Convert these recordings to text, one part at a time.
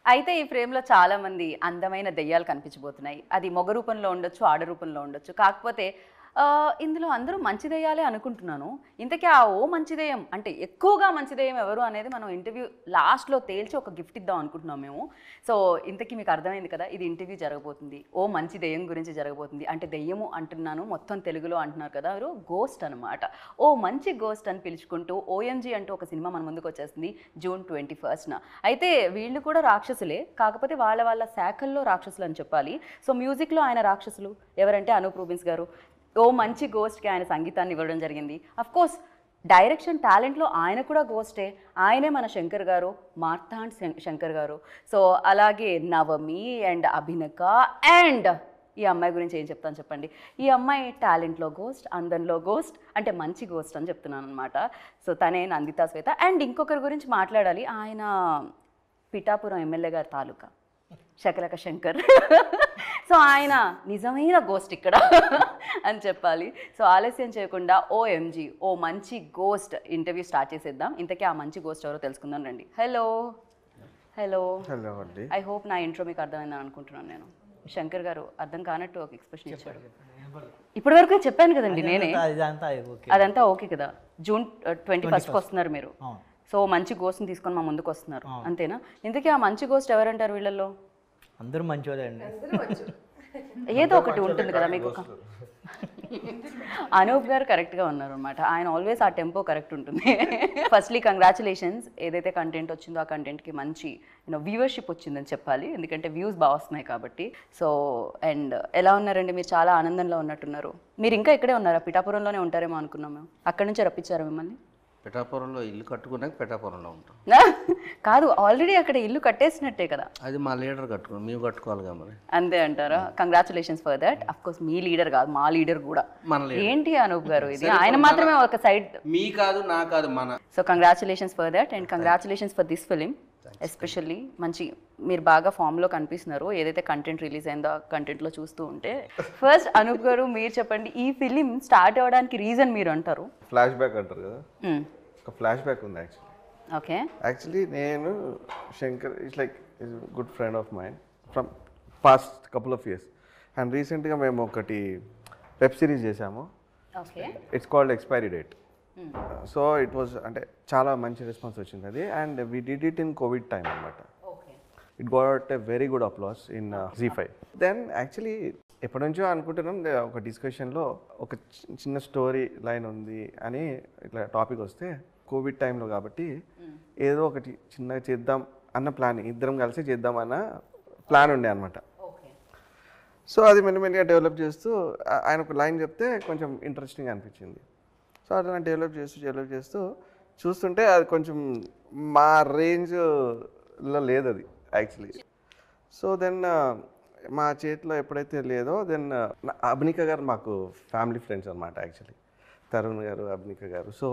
అయితే ఈ ఫ్రేమ్లో చాలా మంది అందమైన దెయ్యాలు కనిపించబోతున్నాయి అది మొగ రూపంలో ఉండొచ్చు ఆడ రూపంలో ఉండొచ్చు కాకపోతే ఆ, ఇందులో అందరూ మంచి దెయ్యాలే అనుకుంటున్నాను ఇంతకీ ఆ ఓ మంచి దెయ్యం అంటే ఎక్కువగా మంచి దెయ్యం ఎవరు అనేది మనం ఇంటర్వ్యూ లాస్ట్లో తేల్చి ఒక గిఫ్ట్ ఇద్దాం అనుకుంటున్నాం మేము సో ఇంతకీ మీకు అర్థమైంది కదా ఇది ఇంటర్వ్యూ జరగబోతుంది ఓ మంచి దెయ్యం గురించి జరగబోతుంది అంటే దెయ్యము అంటున్నాను మొత్తం తెలుగులో అంటున్నారు కదా ఎవరు గోస్ట్ అనమాట ఓ మంచి గోస్ట్ అని పిలుచుకుంటూ ఓఎంజీ అంటూ ఒక సినిమా మన ముందుకు వచ్చేస్తుంది జూన్ ట్వంటీ ఫస్ట్న అయితే వీళ్ళు కూడా రాక్షసులే కాకపోతే వాళ్ళ వాళ్ళ శాఖల్లో రాక్షసులు అని చెప్పాలి సో మ్యూజిక్లో ఆయన రాక్షసులు ఎవరంటే అనూప్ రూబిన్స్ గారు ఓ మంచి గోస్ట్కి ఆయన సంగీతాన్ని ఇవ్వడం జరిగింది అఫ్ కోర్స్ డైరెక్షన్ టాలెంట్లో ఆయన కూడా గోస్టే ఆయనే మన శంకర్ గారు మార్తాండ్ శం- శంకర్ గారు సో అలాగే నవమి అండ్ అభినక అండ్ ఈ అమ్మాయి గురించి ఏం చెప్తాను చెప్పండి ఈ అమ్మాయి టాలెంట్లో గోస్ట్ అందంలో గోస్ట్ అంటే మంచి గోస్ట్ అని చెప్తున్నాను అనమాట సో తనే నందితా శ్వేత అండ్ ఇంకొకరి గురించి మాట్లాడాలి ఆయన పిఠాపురం ఎమ్మెల్యే గారి తాలూకా శకలక శంకర్ సో ఆయన నిజమైన గోస్ట్ ఇక్కడ అని చెప్పాలి సో ఆలస్యం చేయకుండా ఓఎంజీ ఓ మంచి గోస్ట్ ఇంటర్వ్యూ స్టార్ట్ చేసేద్దాం ఇంతకీ ఆ మంచి గోస్ట్ ఎవరో తెలుసుకుందాం రండి హలో హలో హలో అండి ఐ హోప్ నా ఇంట్రో మీకు అర్థమైందని అనుకుంటున్నాను నేను శంకర్ గారు అర్థం కానట్టు ఒక ఎక్స్ప్రెషన్ ఇచ్చాడు ఇప్పటి వరకు చెప్పాను కదండి నేనే ఇదంతా ఓకే అదంతా ఓకే కదా జూన్ ట్వంటీ ఫస్ట్కి వస్తున్నారు మీరు అవును. సో మంచి గోస్ట్ని తీసుకొని మా ముందుకు వస్తున్నారు అంతేనా ఇంతకీ ఆ మంచి గోస్ట్ ఎవరంటారు వీళ్ళల్లో అందరూ మంచివాళ్ళే అండి ఏదో ఒకటి ఉంటుంది కదా మీకు ఒక- అనూప్ గారు కరెక్ట్గా ఉన్నారు అనమాట ఆయన ఆల్వేస్ ఆ టెంపో కరెక్ట్ ఉంటుంది ఫస్ట్లీ కంగ్రాచులేషన్స్ ఏదైతే కంటెంట్ వచ్చిందో ఆ కంటెంట్కి మంచి యూనో వ్యూవర్షిప్ వచ్చిందని చెప్పాలి ఎందుకంటే వ్యూస్ బాగా వస్తున్నాయి కాబట్టి సో అండ్ ఎలా ఉన్నారండి మీరు చాలా ఆనందంలో ఉన్నట్టున్నారు మీరు ఇంకా ఇక్కడే ఉన్నారా పిఠాపురంలోనే ఉంటారేమో అనుకున్నాం మేము అక్కడి నుంచే రప్పించారా మిమ్మల్ని పిఠాపురంలో ఇల్లు కట్టుకున్నాక పిఠాపురంలో ఉంటాం కాదు ఆల్రెడీ అక్కడ ఇల్లు కట్టేసినట్టే కదా అది మా లీడర్ కట్టుకున్నాం మేము కట్టుకోవాలిగా మరి అంతే అంటారా congratulations for that of course మీ లీడర్ కాదు మా లీడర్ కూడా మన leader. ఏంటి అనూప్ గారు ఇది ఆయన మాత్రమే ఒక సైడ్ మీ కాదు నా కాదు మన so congratulations for that and congratulations for this film especially మంచి మీరు బాగా ఫామ్లో కనిపిస్తున్నారు ఏదైతే కంటెంట్ రిలీజ్ అయిందో ఆ కంటెంట్లో చూస్తూ ఉంటే ఫస్ట్ అనూప్ గారు మీరు చెప్పండి ఈ ఫిలిం స్టార్ట్ అవ్వడానికి రీజన్ మీరు అంటారు ఫ్లాష్ బ్యాక్ అంటారు కదా ఒక ఫ్లాష్ బ్యాక్ ఉంది యాక్చువల్లీ ఓకే యాక్చువల్లీ నేను Shankar it's like is good friend of mind from past couple of years and రీసెంట్గా మేము ఒకటి వెబ్ సిరీస్ చేసాము okay it's called expiry date so it was అంటే చాలా మంచి రెస్పాన్స్ వచ్చింది అది and we did it in covid time అనమాట okay it got a very good applause in Zee five then actually ఎప్పటి నుంచో అనుకుంటున్నాం దే- ఒక డిస్కషన్లో ఒక చి- చిన్న స్టోరీ లైన్ ఉంది అని ఇట్లా టాపిక్ వస్తే కోవిడ్ టైంలో కాబట్టి ఏదో ఒకటి చిన్నగా చేద్దాం అన్న ప్లాన్ ఇద్దరం కలిసి చేద్దాం అన్న ప్లాన్ ఉండే అనమాట ఓకే సో అది మెల్లిమెల్లిగా డెవలప్ చేస్తూ ఆ- ఆయన ఒక లైన్ చెప్తే కొంచెం ఇంట్రెస్టింగ్ అనిపించింది సో అట్లా డెవలప్ చేస్తూ డెవలప్ చేస్తూ చూస్తుంటే అది కొంచెం మా రేంజ్లో లేదు అది యాక్చువల్లీ సో దెన్ మా చేతిలో ఎప్పుడైతే లేదో దెన్ అభినిక గారు మాకు ఫ్యామిలీ ఫ్రెండ్స్ అనమాట actually Tarun garu Abhinika garu so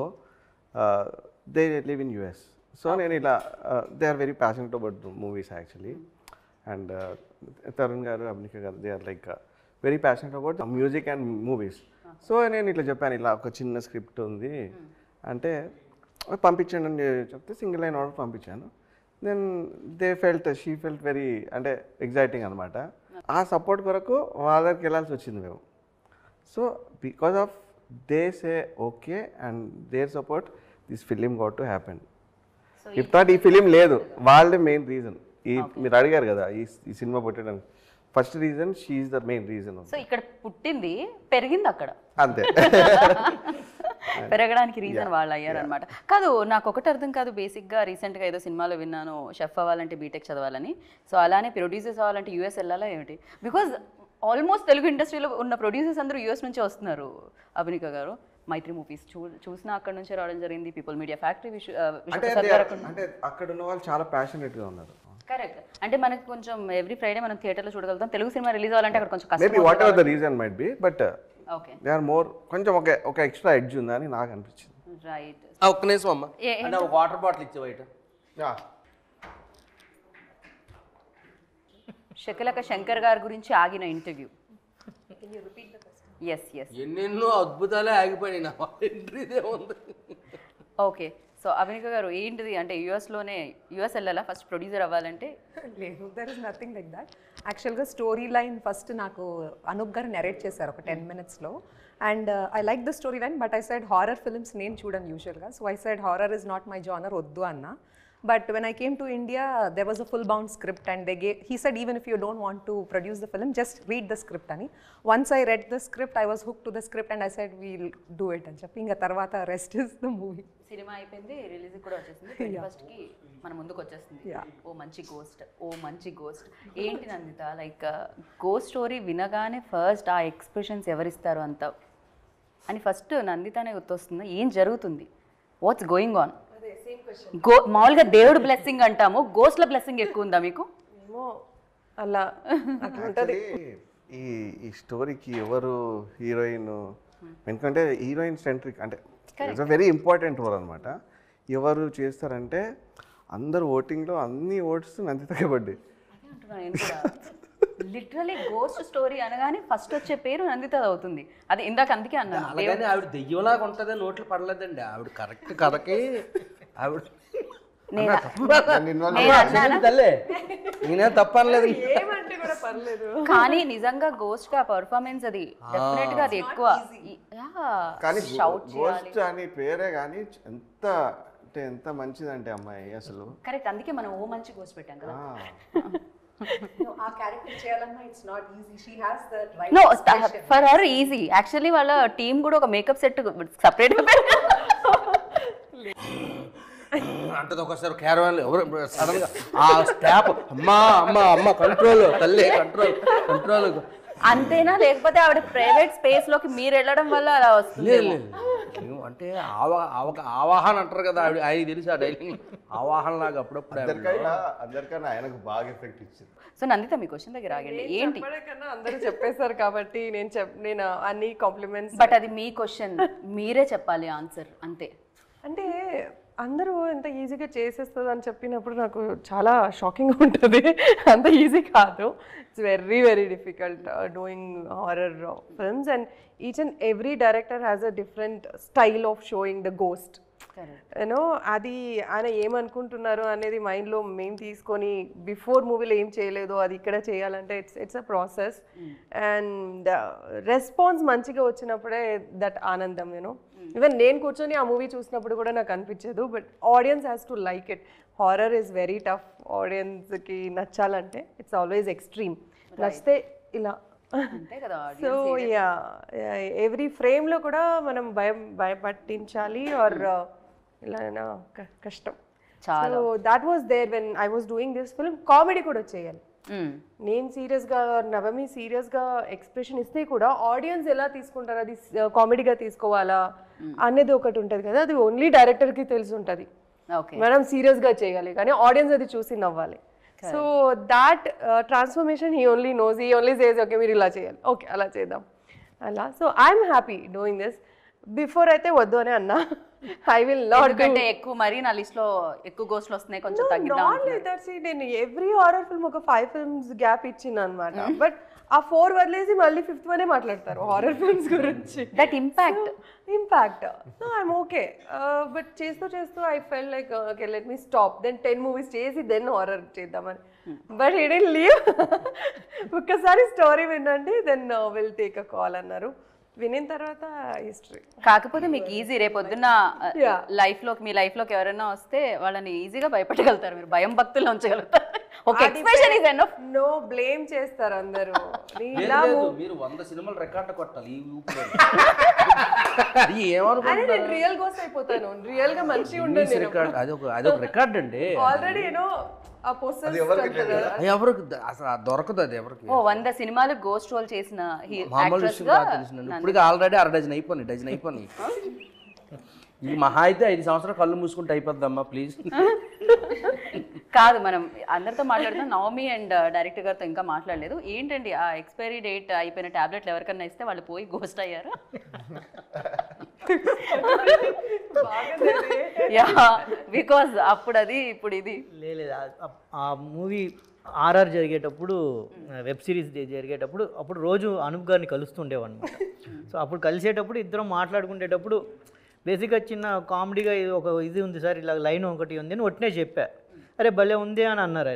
they live in US so నేను ఇలా they are very passionate about movies actually and Tarun garu Abhinika garu they are like very passionate about music and movies so నేను ఇట్లా చెప్పాను ఇలా ఒక చిన్న స్క్రిప్ట్ ఉంది అంటే పంపించండి అని చెప్తే సింగిల్ లైన్ ఆర్డర్ పంపించాను then they felt she felt very అంటే ఎగ్జైటింగ్ అనమాట ఆ సపోర్ట్ కొరకు వాళ్ళ దగ్గరికి వెళ్ళాల్సి వచ్చింది మేము so because of they say okay and their support this film got to happen if not ఈ ఫిలిం లేదు వాళ్ళే మెయిన్ రీజన్ ఈ మీరు అడిగారు కదా ఈ ఈ సినిమా పెట్టడానికి first reason she's the main reason so ఇక్కడ పుట్టింది పెరిగింది అక్కడ అంతే పెరగడానికి రీజన్ వాళ్ళు అయ్యారనమాట కాదు నాకు ఒకటి అర్థం కాదు బేసిక్గా రీసెంట్గా ఏదో సినిమాలో విన్నాను షెఫ్ అవ్వాలంటే బీటెక్ చదవాలని సో అలానే ప్రొడ్యూసర్స్ అవ్వాలంటే యూఎస్ వెళ్ళాలా ఏమిటి బికాజ్ ఆల్మోస్ట్ తెలుగు ఇండస్ట్రీలో ఉన్న ప్రొడ్యూసర్స్ అందరూ యూఎస్ నుంచే వస్తున్నారు అభినిక గారు మైత్రి మూవీస్ చూ చూసినా అక్కడ నుంచే రావడం జరిగింది పీపుల్ మీడియా ఫ్యాక్టరీ విశ్వ ఆ, అంటే విశ్వప్రసాద్ they గారు are- అంటే అక్కడ ఉన్న వాళ్ళు చాలా ప్యాషనెట్గా ఉన్నారు కరెక్ట్ అంటే మనకి కొంచెం ఎవ్రీ ఫ్రైడే మనం థియేటర్లో చూడగలుగుతాం తెలుగు సినిమా రిలీజ్ అవ్వాలంటే అక్కడ కొంచెం మేబీ కష్టం whatever the reason might be but okay they are more కొంచెం ఒక ఒక ఎక్స్ట్రా ఎడ్జ్ ఉందని నాకు అనిపించింది రైట్ ఆ, ఒక్క నిమిషం అమ్మ ఏ- అంటే ఒక వాటర్ బాటిల్ ఇచ్చే బయట శకలక శంకర్ గారి గురించి ఆగిన ఇంటర్వ్యూ ఎస్ ఎస్ ఎన్నెన్నో అద్భుతాలే ఆగిపోయినాయి నా ఎంట్రీదే ఉంది ఓకే సో అభినిక గారు ఏంటిది అంటే యుఎస్లోనే యుఎస్ వెళ్ళాలా ఫస్ట్ ప్రొడ్యూసర్ అవ్వాలంటే లేదు there is nothing like that యాక్చువల్గా స్టోరీ లైన్ ఫస్ట్ నాకు అనూప్ గారు నెరేట్ చేశారు ఒక టెన్ మినిట్స్లో and I like the story line but I said horror films నేను చూడను యూజువల్గా so I said horror is not my genre వద్దు అన్న but when I came to India there was a full bound script and they gave he said even if you don't want to produce the film just read the script అని once I read the script I was hook to the script and I said we'll do it అని చెప్పి ఇంకా తర్వాత rest is the movie సినిమా అయిపోయింది release కూడా వచ్చేసింది twenty first కి మన ముందుకు వచ్చేస్తుంది Yeah. ఓ మంచి గోస్ట్ ఓ మంచి గోస్ట్ ఏంటి నందిత లైక్ గోస్ట్ స్టోరీ వినగానే ఫస్ట్ ఆ ఎక్స్ప్రెషన్స్ ఎవరిస్తారు అంత అని ఫస్ట్ నందితనే గుర్తొస్తుంది ఏం జరుగుతుంది వాట్స్ గోయింగ్ ఆన్ గో మామూలుగా దేవుడు బ్లెస్సింగ్ అంటాము గోస్ట్ల బ్లెస్సింగ్ ఎక్కువ ఉందా మీకు ఏమో అలా అట్లా ఉంటుంది Actually, ఈ ఈ స్టోరీకి ఎవరు హీరోయిన్ ఎందుకంటే హీరోయిన్ సెంట్రిక్ అంటే ఇట్స్ వెరీ ఇంపార్టెంట్ రోల్ అనమాట ఎవరు చేస్తారంటే అందరు ఓటింగ్లో అన్ని ఓట్స్ నందితకే పడ్డాయి అదే అంటున్నాను నేను కూడా లిటరలీ గోస్ట్ స్టోరీ అనగానే ఫస్ట్ వచ్చే పేరు నందిత అవుతుంది అది ఇందాక అందుకే అన్నాను అలాగని ఆవిడ దెయ్యంలాగా ఉంటుంది నోట్లు పడలేదండి ఆవిడ కరెక్ట్ కథకి ఆవిడ నేను నన్ను involve నేను అన్నానా తల్లే నేనే తప్పనలేదు ఏమంటే కూడా పర్లేదు కానీ నిజంగా గోస్ట్ గా పర్ఫార్మెన్స్ అది డెఫినెట్ గా అది ఎక్కువ కానీ షౌట్ గోస్ట్ అని పేరే కానీ ఎంత అంటే ఎంత మంచిదంటే అమ్మాయి అసలు కరెక్ట్ అందుకే మనం ఓ మంచి గోస్ట్ పెట్టాం కదా No, ఆ క్యారెక్టర్ చేయాలన్నా it's not easy she has the right no for her easy actually వాళ్ళ టీం కూడా ఒక మేకప్ సెట్ సపరేట్ అంటది ఒకసారి క్యారవాన్ ఎవరు సడన్ గా ఆ స్టాప్ అమ్మా అమ్మా అమ్మ కంట్రోల్ తల్లి కంట్రోల్ కంట్రోల్ అంతేనా లేకపోతే ఆవిడ ప్రైవేట్ స్పేస్ లోకి మీరు వెళ్ళడం వల్ల అలా వస్తుంది లేదు లేదు ఏం అంటే ఆవా ఆవక ఆవాహన అంటారు కదా ఆవిడ ఆయన తెలుసు ఆ డైలింగ్ ఆవాహన లాగా అప్పుడప్పుడు ఆవిడ. అందరికైనా అందరికన్నా ఆయనకు బాగా ఎఫెక్ట్ ఇచ్చింది సో నందిత మీ క్వశ్చన్ దగ్గర ఆగండి ఏంటి కన్నా అందరూ చెప్పేశారు కాబట్టి నేను చెప్ నేను అన్ని కాంప్లిమెంట్స్ బట్ అది మీ క్వశ్చన్ మీరే చెప్పాలి ఆన్సర్ అంతే అంటే అందరూ ఎంత ఈజీగా చేసేస్తుంది అని చెప్పినప్పుడు నాకు చాలా షాకింగ్ ఉంటుంది అంత ఈజీ కాదు it's very very difficult doing horror films and each and every director has a different style of showing the ghost you know అది ఆయన ఏమనుకుంటున్నారు అనేది మైండ్లో మేము తీసుకొని బిఫోర్ మూవీలో ఏం చేయలేదో అది ఇక్కడ చేయాలంటే it's it's a process and response మంచిగా వచ్చినప్పుడే దట్ ఆనందం యూనో ఈవెన్ నేను కూర్చొని ఆ మూవీ చూసినప్పుడు కూడా నాకు అనిపించదు but audience has to like it horror is very tough ఆడియన్స్కి నచ్చాలంటే ఇట్స్ ఆల్వేస్ ఎక్స్ట్రీమ్ నచ్చితే ఇలా అంతే కదా సో యా ఎవ్రీ ఫ్రేమ్లో కూడా మనం భయం భయపట్టించాలి ఆర్ ఇలా క- కష్టం so that was there when I was doing this film comedy కూడా చేయాలి మ్మ్. నేను సీరియస్గా నవమి సీరియస్గా ఎక్స్ప్రెషన్ ఇస్తే కూడా ఆడియన్స్ ఎలా తీసుకుంటారు అది కామెడీగా తీసుకోవాలా అనేది ఒకటి ఉంటుంది కదా అది ఓన్లీ డైరెక్టర్కి తెలిసి ఉంటుంది ఓకే మనం సీరియస్గా చేయాలి కానీ ఆడియన్స్ అది చూసి నవ్వాలి so that transformation he only knows he only says okay మీరు ఇలా చేయాలి ఓకే అలా చేద్దాం అలా so I'm happy doing this before అయితే వద్దు అని అన్నా ఐ విల్ నాట్ ఎందుకంటే ఎక్కువ మరి నా లిస్ట్ లో ఎక్కువ గోస్ట్లు వస్తున్నాయి కొంచెం తగ్గిద్దాం నాట్ లైక్ దట్ సీ నేను ఎవ్రీ హారర్ ఫిల్మ్ ఒక ఫైవ్ ఫిల్మ్స్ గ్యాప్ ఇచ్చిన అనమాట బట్ ఆ ఫోర్ వదిలేసి మళ్ళీ ఫిఫ్త్ వనే మాట్లాడతారు హారర్ ఫిల్మ్స్ గురించి that impact impact I'm okay but చేస్తూ చేస్తూ I felt like okay let me stop then ten movies చేసి దెన్ హారర్ చేద్దామని బట్ ఇట్ లీవ్ ఒక్కసారి స్టోరీ వినండి then will take a call అన్నారు వినిన తర్వాత హిస్టరీ కాకపోతే మీకు ఈజీ రేపొద్దున్న లైఫ్ లోకి మీ లైఫ్ లోకి ఎవరైనా వస్తే వాళ్ళని ఈజీగా భయపెట్టగలుగుతారు మీరు భయం భక్తుల్లో ఉంచగలుగుతారు ఒక ఎక్స్ప్రెషన్ ఇస్ ఎన్నో నో బ్లేమ్ చేస్తారు అందరూ లేదు, ఇలా లేదు, మీరు వంద సినిమాలు రికార్డ్ కొట్టాలి ఈ ఊపిలో అది ఏమనుకుంటున్నారు అరే నేను రియల్ గోస్ట్ అయిపోతాను రియల్ గా మంచిగా ఉండను నేను రికార్డ్ అది ఒక అది ఒక రికార్డ్ అండి ఆల్రెడీ యూనో ఆ పోస్టర్ అది ఎవరికి ద- అసలు అది దొరకదు అది ఎవరికి ఓ వంద సినిమాలు గోస్ట్ రోల్ చేసిన మామూలు యాక్ట్రెస్ విషయం గా కాదు తెలిసిందండి ఇప్పుడు ఆల్రెడీ అర డజన్ అయిపోయినాయి డజన్ అయిపోయినాయి ఈ మహా అయితే ఐదు సంవత్సరాలు కళ్ళు మూసుకుంటే అయిపోద్దమ్మా ప్లీజ్ కాదు మనం అందరితో మాట్లాడుతున్నాం నవమి అండ్ డైరెక్టర్ గారితో ఇంకా మాట్లాడలేదు ఏంటండి ఆ ఎక్స్పైరీ డేట్ అయిపోయిన టాబ్లెట్లు ఎవరికన్నా ఇస్తే వాళ్ళు పోయి గోస్ట్ అయ్యారు యా బికాస్ అప్పుడు అది ఇప్పుడు ఇది లేదు ఆ మూవీ ఆర్ఆర్ జరిగేటప్పుడు వెబ్ సిరీస్ జరిగేటప్పుడు అప్పుడు రోజు అనూప్ గారిని కలుస్తుండేవన్నమాట సో అప్పుడు కలిసేటప్పుడు ఇద్దరం మాట్లాడుకునేటప్పుడు బేసిక్గా చిన్న కామెడీగా ఇది ఒక ఇది ఉంది సార్ ఇలా లైన్ ఒకటి ఉంది అని ఒట్టినే చెప్పా అరే భలే ఉంది అని అన్నారు ఆయన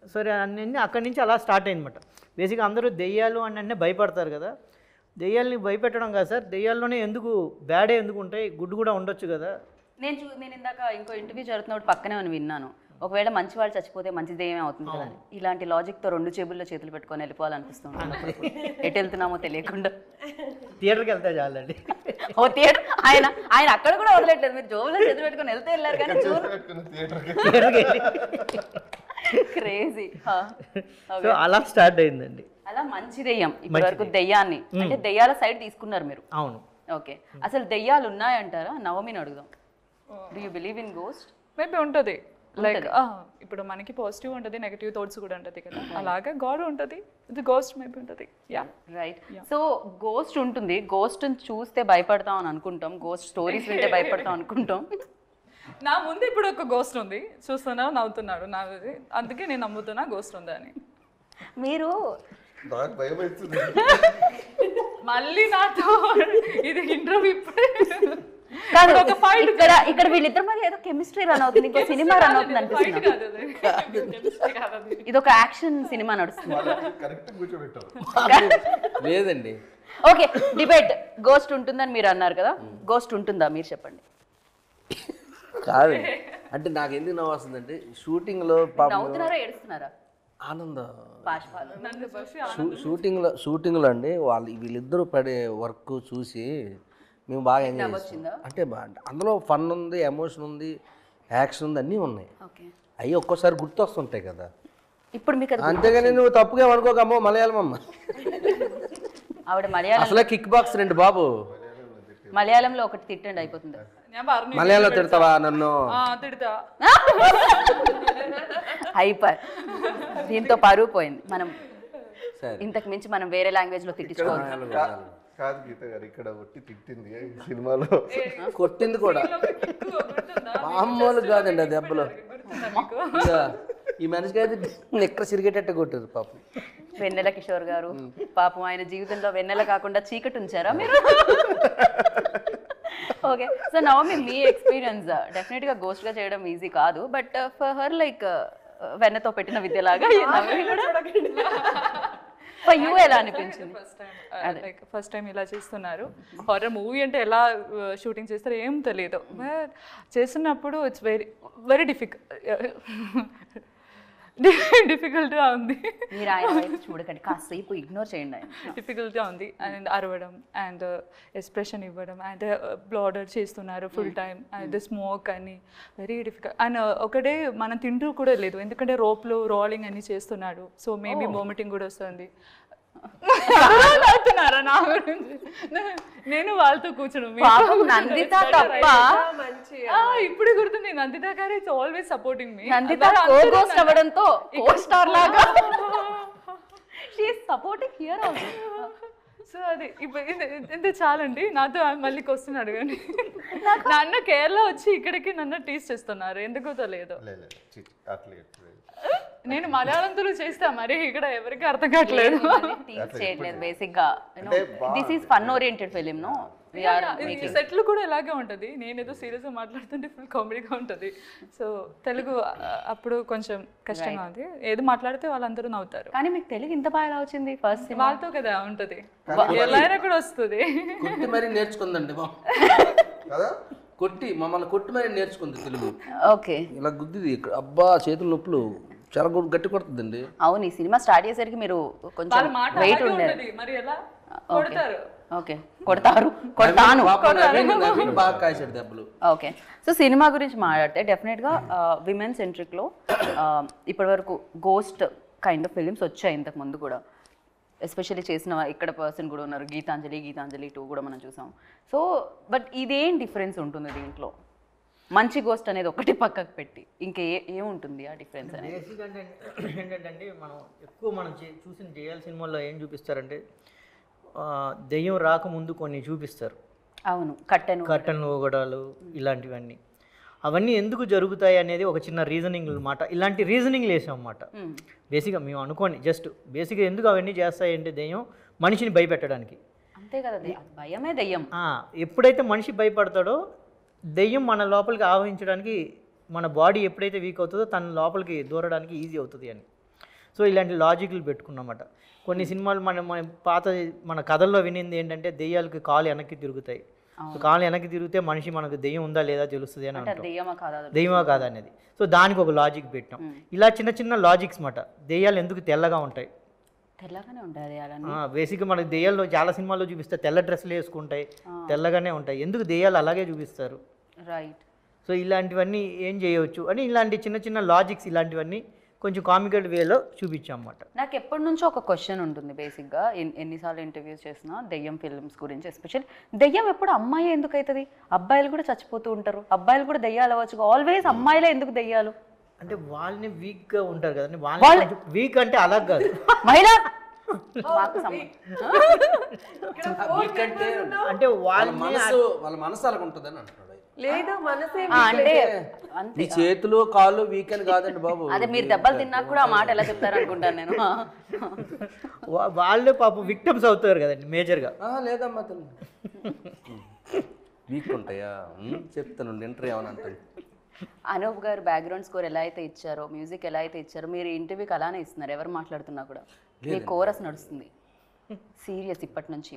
సరే అన్నీ అక్కడి నుంచి అలా స్టార్ట్ అయిందన్నమాట బేసిక్గా అందరూ దెయ్యాలు అని అంటే భయపడతారు కదా దెయ్యాలని భయపెట్టడం కాదు సార్ దెయ్యాల్లోనే ఎందుకు బ్యాడే ఎందుకు ఉంటాయి గుడ్ కూడా ఉండొచ్చు కదా నేను చూ నేను ఇందాక ఇంకో ఇంటర్వ్యూ జరుగుతున్నప్పుడు పక్కనే అని విన్నాను ఒకవేళ మంచి వాళ్ళు చచ్చిపోతే మంచిది ఏమే అవుతుంది కదా అని. ఇలాంటి లాజిక్ తో రెండు చేతుల్లో చేతులు పెట్టుకొని వెళ్ళిపోవాలనిపిస్తుంది అప్పుడప్పుడు. ఎటు వెళ్తున్నామో తెలియకుండా థియేటర్కి వెళ్తే చాలండి ఓ థియేటర్ ఆయన ఆయన అక్కడ కూడా వదలట్లేదు మీరు జోబులో చేతులు పెట్టుకొని వెళ్తే వెళ్ళారు కానీ థియేటర్కి వెళ్ళి క్రేజీ సో అలా స్టార్ట్ అయిందండి అలా మంచి దెయ్యం ఇప్పటి వరకు దెయ్యాన్ని అంటే దెయ్యాల సైడ్ తీసుకున్నారు మీరు అవును ఓకే అసలు దెయ్యాలు ఉన్నాయంటారా నవమిని అడుగుదాం do you believe in ghost maybe ఉంటుంది లైక్ ఇప్పుడు మనకి పాజిటివ్ ఉంటుంది నెగిటివ్ థాట్స్ కూడా ఉంటుంది కదా అలాగే గాడ్ ఉంటుంది ఇది గోస్ట్ మేబీ ఉంటుంది యా రైట్ సో గోస్ట్ ఉంటుంది గోస్ట్ చూస్తే భయపడతాం అని అనుకుంటాం గోస్ట్ స్టోరీస్ వింటే భయపడతాం అనుకుంటాం నా ముందు ఇప్పుడు ఒక గోస్ట్ ఉంది చూస్తున్నా నవ్వుతున్నాడు నా అందుకే నేను నమ్ముతున్నా గోస్ట్ ఉందని మీరు నాకు భయం అవుతుంది మళ్ళీ నాతో ఇది ఇంటర్వ్యూ ఇప్పుడే కాదు ఇప్పుడు ఒక fight ఇక్కడ ఇక్కడ వీళ్ళిద్దరి మధ్య ఏదో కెమిస్ట్రీ రన్ అవుతుంది ఇంకో సినిమా రన్ అవుతుంది Fight అనిపిస్తుంది కాదు అది. Chemistry కాదు అది. ఇది ఒక యాక్షన్ సినిమా నడుస్తుంది కరెక్ట్ కూర్చోబెట్టారు లేదండి ఓకే డిబేట్ గోస్ట్ ఉంటుందని మీరు అన్నారు కదా గోస్ట్ ఉంటుందా మీరు చెప్పండి కాదు అంటే నాకు ఎందుకు నవ్వు వస్తుందంటే షూటింగ్లో పాపం నవ్వుతున్నారా ఏడుస్తున్నారా ఆనందం పాష్పాలు నన్ను చూసి షూ షూటింగ్లో షూటింగ్లో అండి వాళ్ళు వీళ్ళిద్దరూ పడే వర్క్ చూసి మేము బాగా ఎంజాయ్ చేస్తాం అంటే బా- అందులో ఫన్ ఉంది ఎమోషన్ ఉంది యాక్షన్ ఉంది అన్నీ ఉన్నాయి ఓకే అవి ఒక్కోసారి గుర్తొస్తుంటాయి కదా ఇప్పుడు మీకు అది అంతేగాని నువ్వు తప్పుగా అనుకోకమ్మో మలయాళం అమ్మ ఆవిడ మలయాళం అసలే కిక్ బాక్స్ రెండు బాబు మలయాళంలో ఒకటి తిట్టండి అయిపోతుంది ഞാൻ പറഞ്ഞു మలయాళంలో తిడతావా నన్ను ആ തിടുത്താ హైపర్ దీంతో పరువు పోయింది మనం సరే ఇంతకు మించి మనం వేరే లాంగ్వేజ్ లో తిట్టించుకోవాలి కాదు గీత గారు ఇక్కడ ఒట్టి తిట్టింది సినిమాలో కొట్టింది కూడా మామూలు కాదండి ఆ దెబ్బలు ఇక ఈ మనిషికి అయితే ఎక్కడ సిరిగేటట్టు కొట్టారు పాపం వెన్నెల కిషోర్ గారు పాపం ఆయన జీవితంలో వెన్నెల కాకుండా చీకటి ఉంచారా మీరు ఓకే సో నవమి మీ ఎక్స్పీరియన్స్ డెఫినెట్ గా గోస్ట్ గా చేయడం ఈజీ కాదు బట్ ఫర్ హర్ లైక్ వెన్నతో పెట్టిన విద్యలాగా ఫర్ యూ ఎలా అనిపించింది first time like first time ఇలా చేస్తున్నారు హారర్ మూవీ అంటే ఎలా షూటింగ్ చేస్తారో ఏం తెలియదు బట్ చేస్తున్నప్పుడు ఇట్స్ వెరీ వెరీ డిఫికల్ట్ డిఫికల్ట్గా ఉంది మీరు ఆయన వైపు చూడకండి కాసేపు ఇగ్నోర్ చేయండి ఆయన డిఫికల్ట్గా ఉంది అండ్ అరవడం అండ్ ఎక్స్ప్రెషన్ ఇవ్వడం అండ్ బ్లాడర్ చేస్తున్నారు ఫుల్ టైం అండ్ స్మోక్ అని వెరీ డిఫికల్ట్ అండ్ ఒకటే మనం తింటూ కూడా లేదు ఎందుకంటే రోప్లో రోలింగ్ అన్ని చేస్తున్నాడు సో మేబీ వామిటింగ్ కూడా వస్తుంది అవుతున్నారా నా గురించి నేను వాళ్ళతో కూర్చోను మీకు పాపం నందిత తప్ప ఆ, ఇప్పుడే గుర్తుంది Nanditha garu it's always supporting me Nanditha co ghost అవ్వడంతో కో స్టార్ లాగా she supporting here also so అది ఇప్పుడు ఇది- ఇంత చాలండి నాతో మళ్ళీ క్వశ్చన్ అడగండి నన్ను కేరళ వచ్చి ఇక్కడికి నన్ను టీస్ చేస్తున్నారు ఎందుకో తెలియదు లేదు అట్లే నేను మలయాళంతో చేస్తా మరి ఇక్కడ ఎవరికి అర్థం కావట్లేదు టీచ్ చేయట్లేదు బేసిక్ గా this is fun oriented film no we're సెట్లు కూడా ఇలాగే ఉంటుంది నేను ఏదో సీరియస్గా మాట్లాడుతుంటే ఫుల్ కామెడీగా ఉంటుంది సో తెలుగు ఆ, అప్పుడు కొంచెం కష్టంగా ఉంది ఏది మాట్లాడితే వాళ్ళందరూ నవ్వుతారు కానీ మీకు తెలుగు ఇంత బాగా ఎలా వచ్చింది ఫస్ట్ సినిమా వాళ్ళతో కదా ఉంటుంది ఎలా అయినా కూడా వస్తుంది కొట్టి మరీ నేర్చుకుందండి మా కదా కొట్టి మమ్మల్ని కొట్టి మరీ నేర్చుకుంది తెలుగు ఓకే ఇలా గుద్దిది ఇక్కడ అబ్బా చేతుల నొప్పులు చాలా గు- గట్టి కొడుతుందండి అవును ఈ సినిమా స్టార్ట్ చేసరికి మీరు కొంచెం వాళ్ళ మాట వెయిట్ అలాగే ఉండేది ఉంటుంది మరి ఎలా కొడతారు ఓకే కొడతారు కొడతాను పాపం నవీన్ నవీన్ బాగా కాసాడు దెబ్బలు ఓకే సో సినిమా గురించి మాట్లాడితే డెఫినెట్గా విమెన్ సెంట్రిక్లో ఇప్పటివరకు గోస్ట్ కైండ్ ఆఫ్ ఫిలిమ్స్ వచ్చాయి ఇంతకు ముందు కూడా ఎస్పెషల్లీ చేసిన ఇక్కడ పర్సన్ కూడా ఉన్నారు గీతాంజలి గీతాంజలి టూ కూడా మనం చూసాం సో బట్ ఇదేం డిఫరెన్స్ ఉంటుంది దీంట్లో మంచి గోస్ట్ అనేది ఒకటి పక్కకు పెట్టి ఇంకా ఏ ఏముంటుంది ఆ డిఫరెన్స్ అనేది బేసిక్ అంటే ఏంటంటే మనం ఎక్కువ మనం చే- చూసిన జయాల సినిమాల్లో ఏం చూపిస్తారంటే ఆ, దెయ్యం రాకముందు కొన్ని చూపిస్తారు అవును కట్టెను కర్టన్లు ఊగడాలు ఇలాంటివన్నీ అవన్నీ ఎందుకు జరుగుతాయి అనేది ఒక చిన్న రీజనింగ్ అనమాట ఇలాంటి రీజనింగ్ వేసాం అన్నమాట బేసిక్గా మేము అనుకోండి జస్ట్ బేసిక్గా ఎందుకు అవన్నీ చేస్తాయంటే దెయ్యం మనిషిని భయపెట్టడానికి అంతే కదా దెయ్యం. భయమే దెయ్యం ఆ, ఎప్పుడైతే మనిషి భయపడతాడో దెయ్యం మన లోపలికి ఆవహించడానికి మన బాడీ ఎప్పుడైతే వీక్ అవుతుందో తన లోపలికి దూరడానికి ఈజీ అవుతుంది అని సో ఇలాంటి లాజిక్లు పెట్టుకున్నమాట కొన్ని సినిమాలు మన మన పాత మన కథల్లో వినింది ఏంటంటే దెయ్యాలకి కాలు వెనక్కి తిరుగుతాయి సో కాలు వెనక్కి తిరిగితే మనిషి మనకు దెయ్యం ఉందా లేదా తెలుస్తుంది అని అంటే అంటాం దెయ్యమా కాదా దెయ్యమా కాదా అనేది సో దానికి ఒక లాజిక్ పెట్టాం ఇలా చిన్న చిన్న లాజిక్స్ మాట దెయ్యాలు ఎందుకు తెల్లగా ఉంటాయి తెల్లగానే ఉంటాయి దెయ్యాలని బేసిక్గా మనకి దెయ్యాల్లో చాలా సినిమాల్లో చూపిస్తే తెల్ల డ్రెస్సులు వేసుకుంటాయి తెల్లగానే ఉంటాయి ఎందుకు దెయ్యాలు అలాగే చూపిస్తారు రైట్ సో ఇలాంటివన్నీ ఏం చేయవచ్చు అని ఇలాంటి చిన్న చిన్న లాజిక్స్ ఇలాంటివన్నీ కొంచెం కామికల్ వేలో చూపించాం అన్నమాట నాకు ఎప్పటి నుంచో ఒక క్వశ్చన్ ఉంటుంది బేసిక్గా ఎన్- ఎన్నిసార్లు ఇంటర్వ్యూస్ చేసినా దెయ్యం ఫిల్మ్స్ గురించి ఎస్పెషల్ దెయ్యం ఎప్పుడు అమ్మాయి ఎందుకు అవుతుంది అబ్బాయిలు కూడా చచ్చిపోతూ ఉంటారు అబ్బాయిలు కూడా దెయ్యాలు అవ్వచ్చు ఆల్వేస్ అమ్మాయిలే ఎందుకు దెయ్యాలు అంటే వాళ్ళని వీక్గా ఉంటారు కదండి వాళ్ళని వీక్ అంటే అలా కాదు మహిళ మాకు సంబంధం ఎందుకంటే అంటే వాళ్ళ వాళ్ళని మనసు వాళ్ళ మనసు అలాగ ఉంటుందని అంటున్నాడు లేదు మనసే ఆ, అంటే అంతే మీ చేతులు కాళ్ళు వీకెండ్ కాదండి బాబు అదే మీరు దెబ్బలు తిన్నాక కూడా ఆ మాట ఎలా చెప్తారు అనుకుంటాను నేను వా- వాళ్ళే పాపం విక్టమ్స్ అవుతారు కదండి మేజర్గా ఆ, లేదమ్మా తల్లి వీక్ ఉంటాయా ఉమ్, చెప్తాను ఇంటర్వ్యూ ఏమని అంటాను అనూప్ గారు బ్యాక్గ్రౌండ్ స్కోర్ ఎలా అయితే ఇచ్చారో మ్యూజిక్ ఎలా అయితే ఇచ్చారో మీరు ఇంటర్వ్యూకి అలానే ఇస్తున్నారు ఎవరు మాట్లాడుతున్నా కూడా మీ కోరస్ నడుస్తుంది సీరియస్ ఇప్పటి నుంచి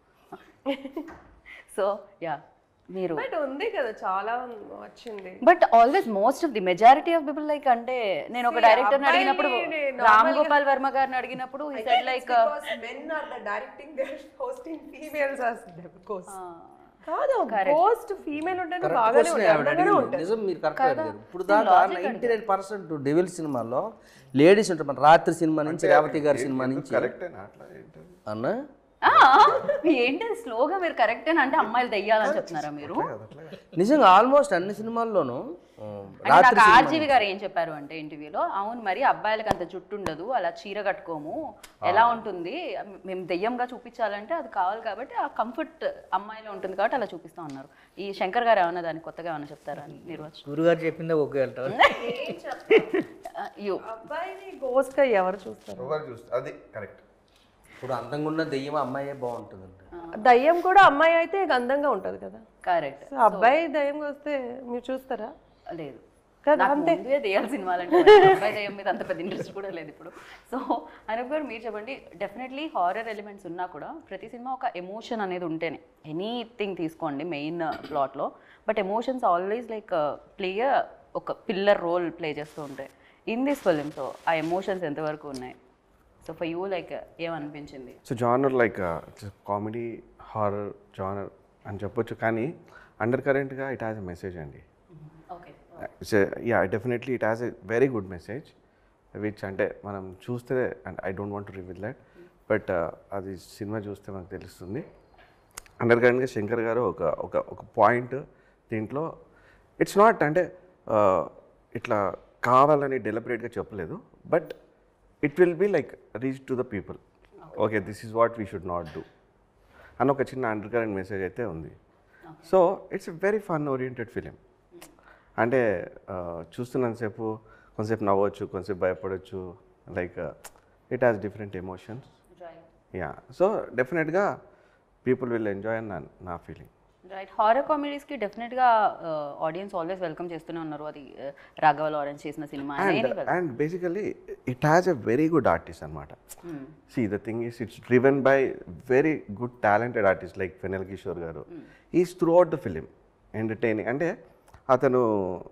సో యా మీరు బట్ ఉంది కదా చాలా వచ్చింది but always most of the majority of people like అంటే నేను ఒక డైరెక్టర్ అడిగినప్పుడు అబ్బాయిని రామ్ గోపాల్ వర్మ గారిని అడిగినప్పుడు he said like men are the directing there hosting females are course కాదు పోస్ట్ ఫీమేల్ ఉంటేనే బాగానే క్వశ్చన్ ఉంటుంది ఆవిడ అందంగానే అడిగింది. ఉంటుంది నిజం మీరు కరెక్ట్ అడిగారు ఇప్పుడు దాకా నైన్టీ నైన్ పర్సెంట్ డెవిల్ సినిమాలో లేడీస్ ఉంటారు మన రాత్రి సినిమా నుంచి రేవతి గారి సినిమా నుంచి కరెక్టేనా అట్లా ఏంటి అన్న ఏంటి స్లోగా మీరు కరెక్ట్ అంటే అమ్మాయిలు దెయ్యాలని చెప్తున్నారా మీరు నిజంగా ఆల్మోస్ట్ అన్ని సినిమాల్లోనూ ఆ, అంటే నాకు ఆర్జీవి గారు ఏం చెప్పారు అంటే ఇంటర్వ్యూలో అవును మరి అబ్బాయిలకి అంత జుట్టు ఉండదు అలా చీర కట్టుకోము ఎలా ఉంటుంది మేము దెయ్యంగా చూపించాలంటే అది కావాలి కాబట్టి ఆ కంఫర్ట్ అమ్మాయిలో ఉంటుంది కాబట్టి అలా చూపిస్తా ఉన్నారు ఈ శంకర్ గారు ఏమన్నా దాన్ని కొత్తగా ఏమన్నా చెప్తారా అని నిర్వచనం గురుగారు చెప్పిందే ఒకే వెళ్తారు యూ అబ్బాయిని గోస్ట్ గా ఎవరు చూస్తారు ఎవరు చూస్తారు అది కరెక్ట్ ఇప్పుడు అందంగా ఉన్న దెయ్యం అమ్మాయే బాగుంటుందండి దయ్యం కూడా అమ్మాయి అయితే అందంగా ఉంటది కదా కరెక్ట్ సో అబ్బాయి దయ్యం వస్తే మీరు చూస్తారా లేదు కదా నాకు అంతే ముందే దెయ్యాల సినిమాలంటే అబ్బాయి దెయ్యం మీద అంత పెద్ద ఇంట్రెస్ట్ కూడా లేదు ఇప్పుడు సో అనూప్ గారు మీరు చెప్పండి డెఫినెట్లీ హారర్ ఎలిమెంట్స్ ఉన్నా కూడా ప్రతి సినిమా ఒక ఎమోషన్ అనేది ఉంటేనే ఎనీథింగ్ తీసుకోండి మెయిన్ ప్లాట్లో but emotions always like play ఒక పిల్లర్ రోల్ ప్లే చేస్తూ ఉంటాయి ఇన్ దిస్ ఫిలిం సో ఆ ఎమోషన్స్ ఎంతవరకు ఉన్నాయి సో ఫర్ యూ లైక్ ఏమనిపించింది so genre like comedy horror genre అని చెప్పొచ్చు కానీ అండర్ కరెంట్గా ఇట్ హ్యాస్ ఎ మెసేజ్ అండి okay yeah definitely it has a very good message which అంటే మనం చూస్తే and I don't want to reveal that but అది సినిమా చూస్తే మనకు తెలుస్తుంది అండర్ కరెంట్గా శంకర్ గారు ఒక ఒక ఒక పాయింట్ దీంట్లో ఇట్స్ నాట్ అంటే uh, ఇట్లా కావాలని డెలిబరేట్గా చెప్పలేదు but it will be like reach to the people okay this is what we should not do అని ఒక చిన్న అండర్ కరెంట్ మెసేజ్ అయితే ఉంది so it's very fun oriented film అంటే ఆ, చూస్తున్నంతసేపు కొంతసేపు నవ్వచ్చు కొంతసేపు భయపడవచ్చు like it has different emotions yeah so డెఫినెట్గా పీపుల్ విల్ ఎంజాయ్ అని నా నా ఫీలింగ్ రైట్ హారర్ కామెడీస్కి డెఫినెట్గా ఆడియన్స్ ఆల్వేస్ వెల్కమ్ చేస్తూనే ఉన్నారు అది uh, రాఘవ లారెన్స్ చేసిన సినిమా and and basically it has a very good artist అనమాట see the thing is it's driven by very good talented artist like Vennela Kishore garu is throughout the film entertaining అంటే అతను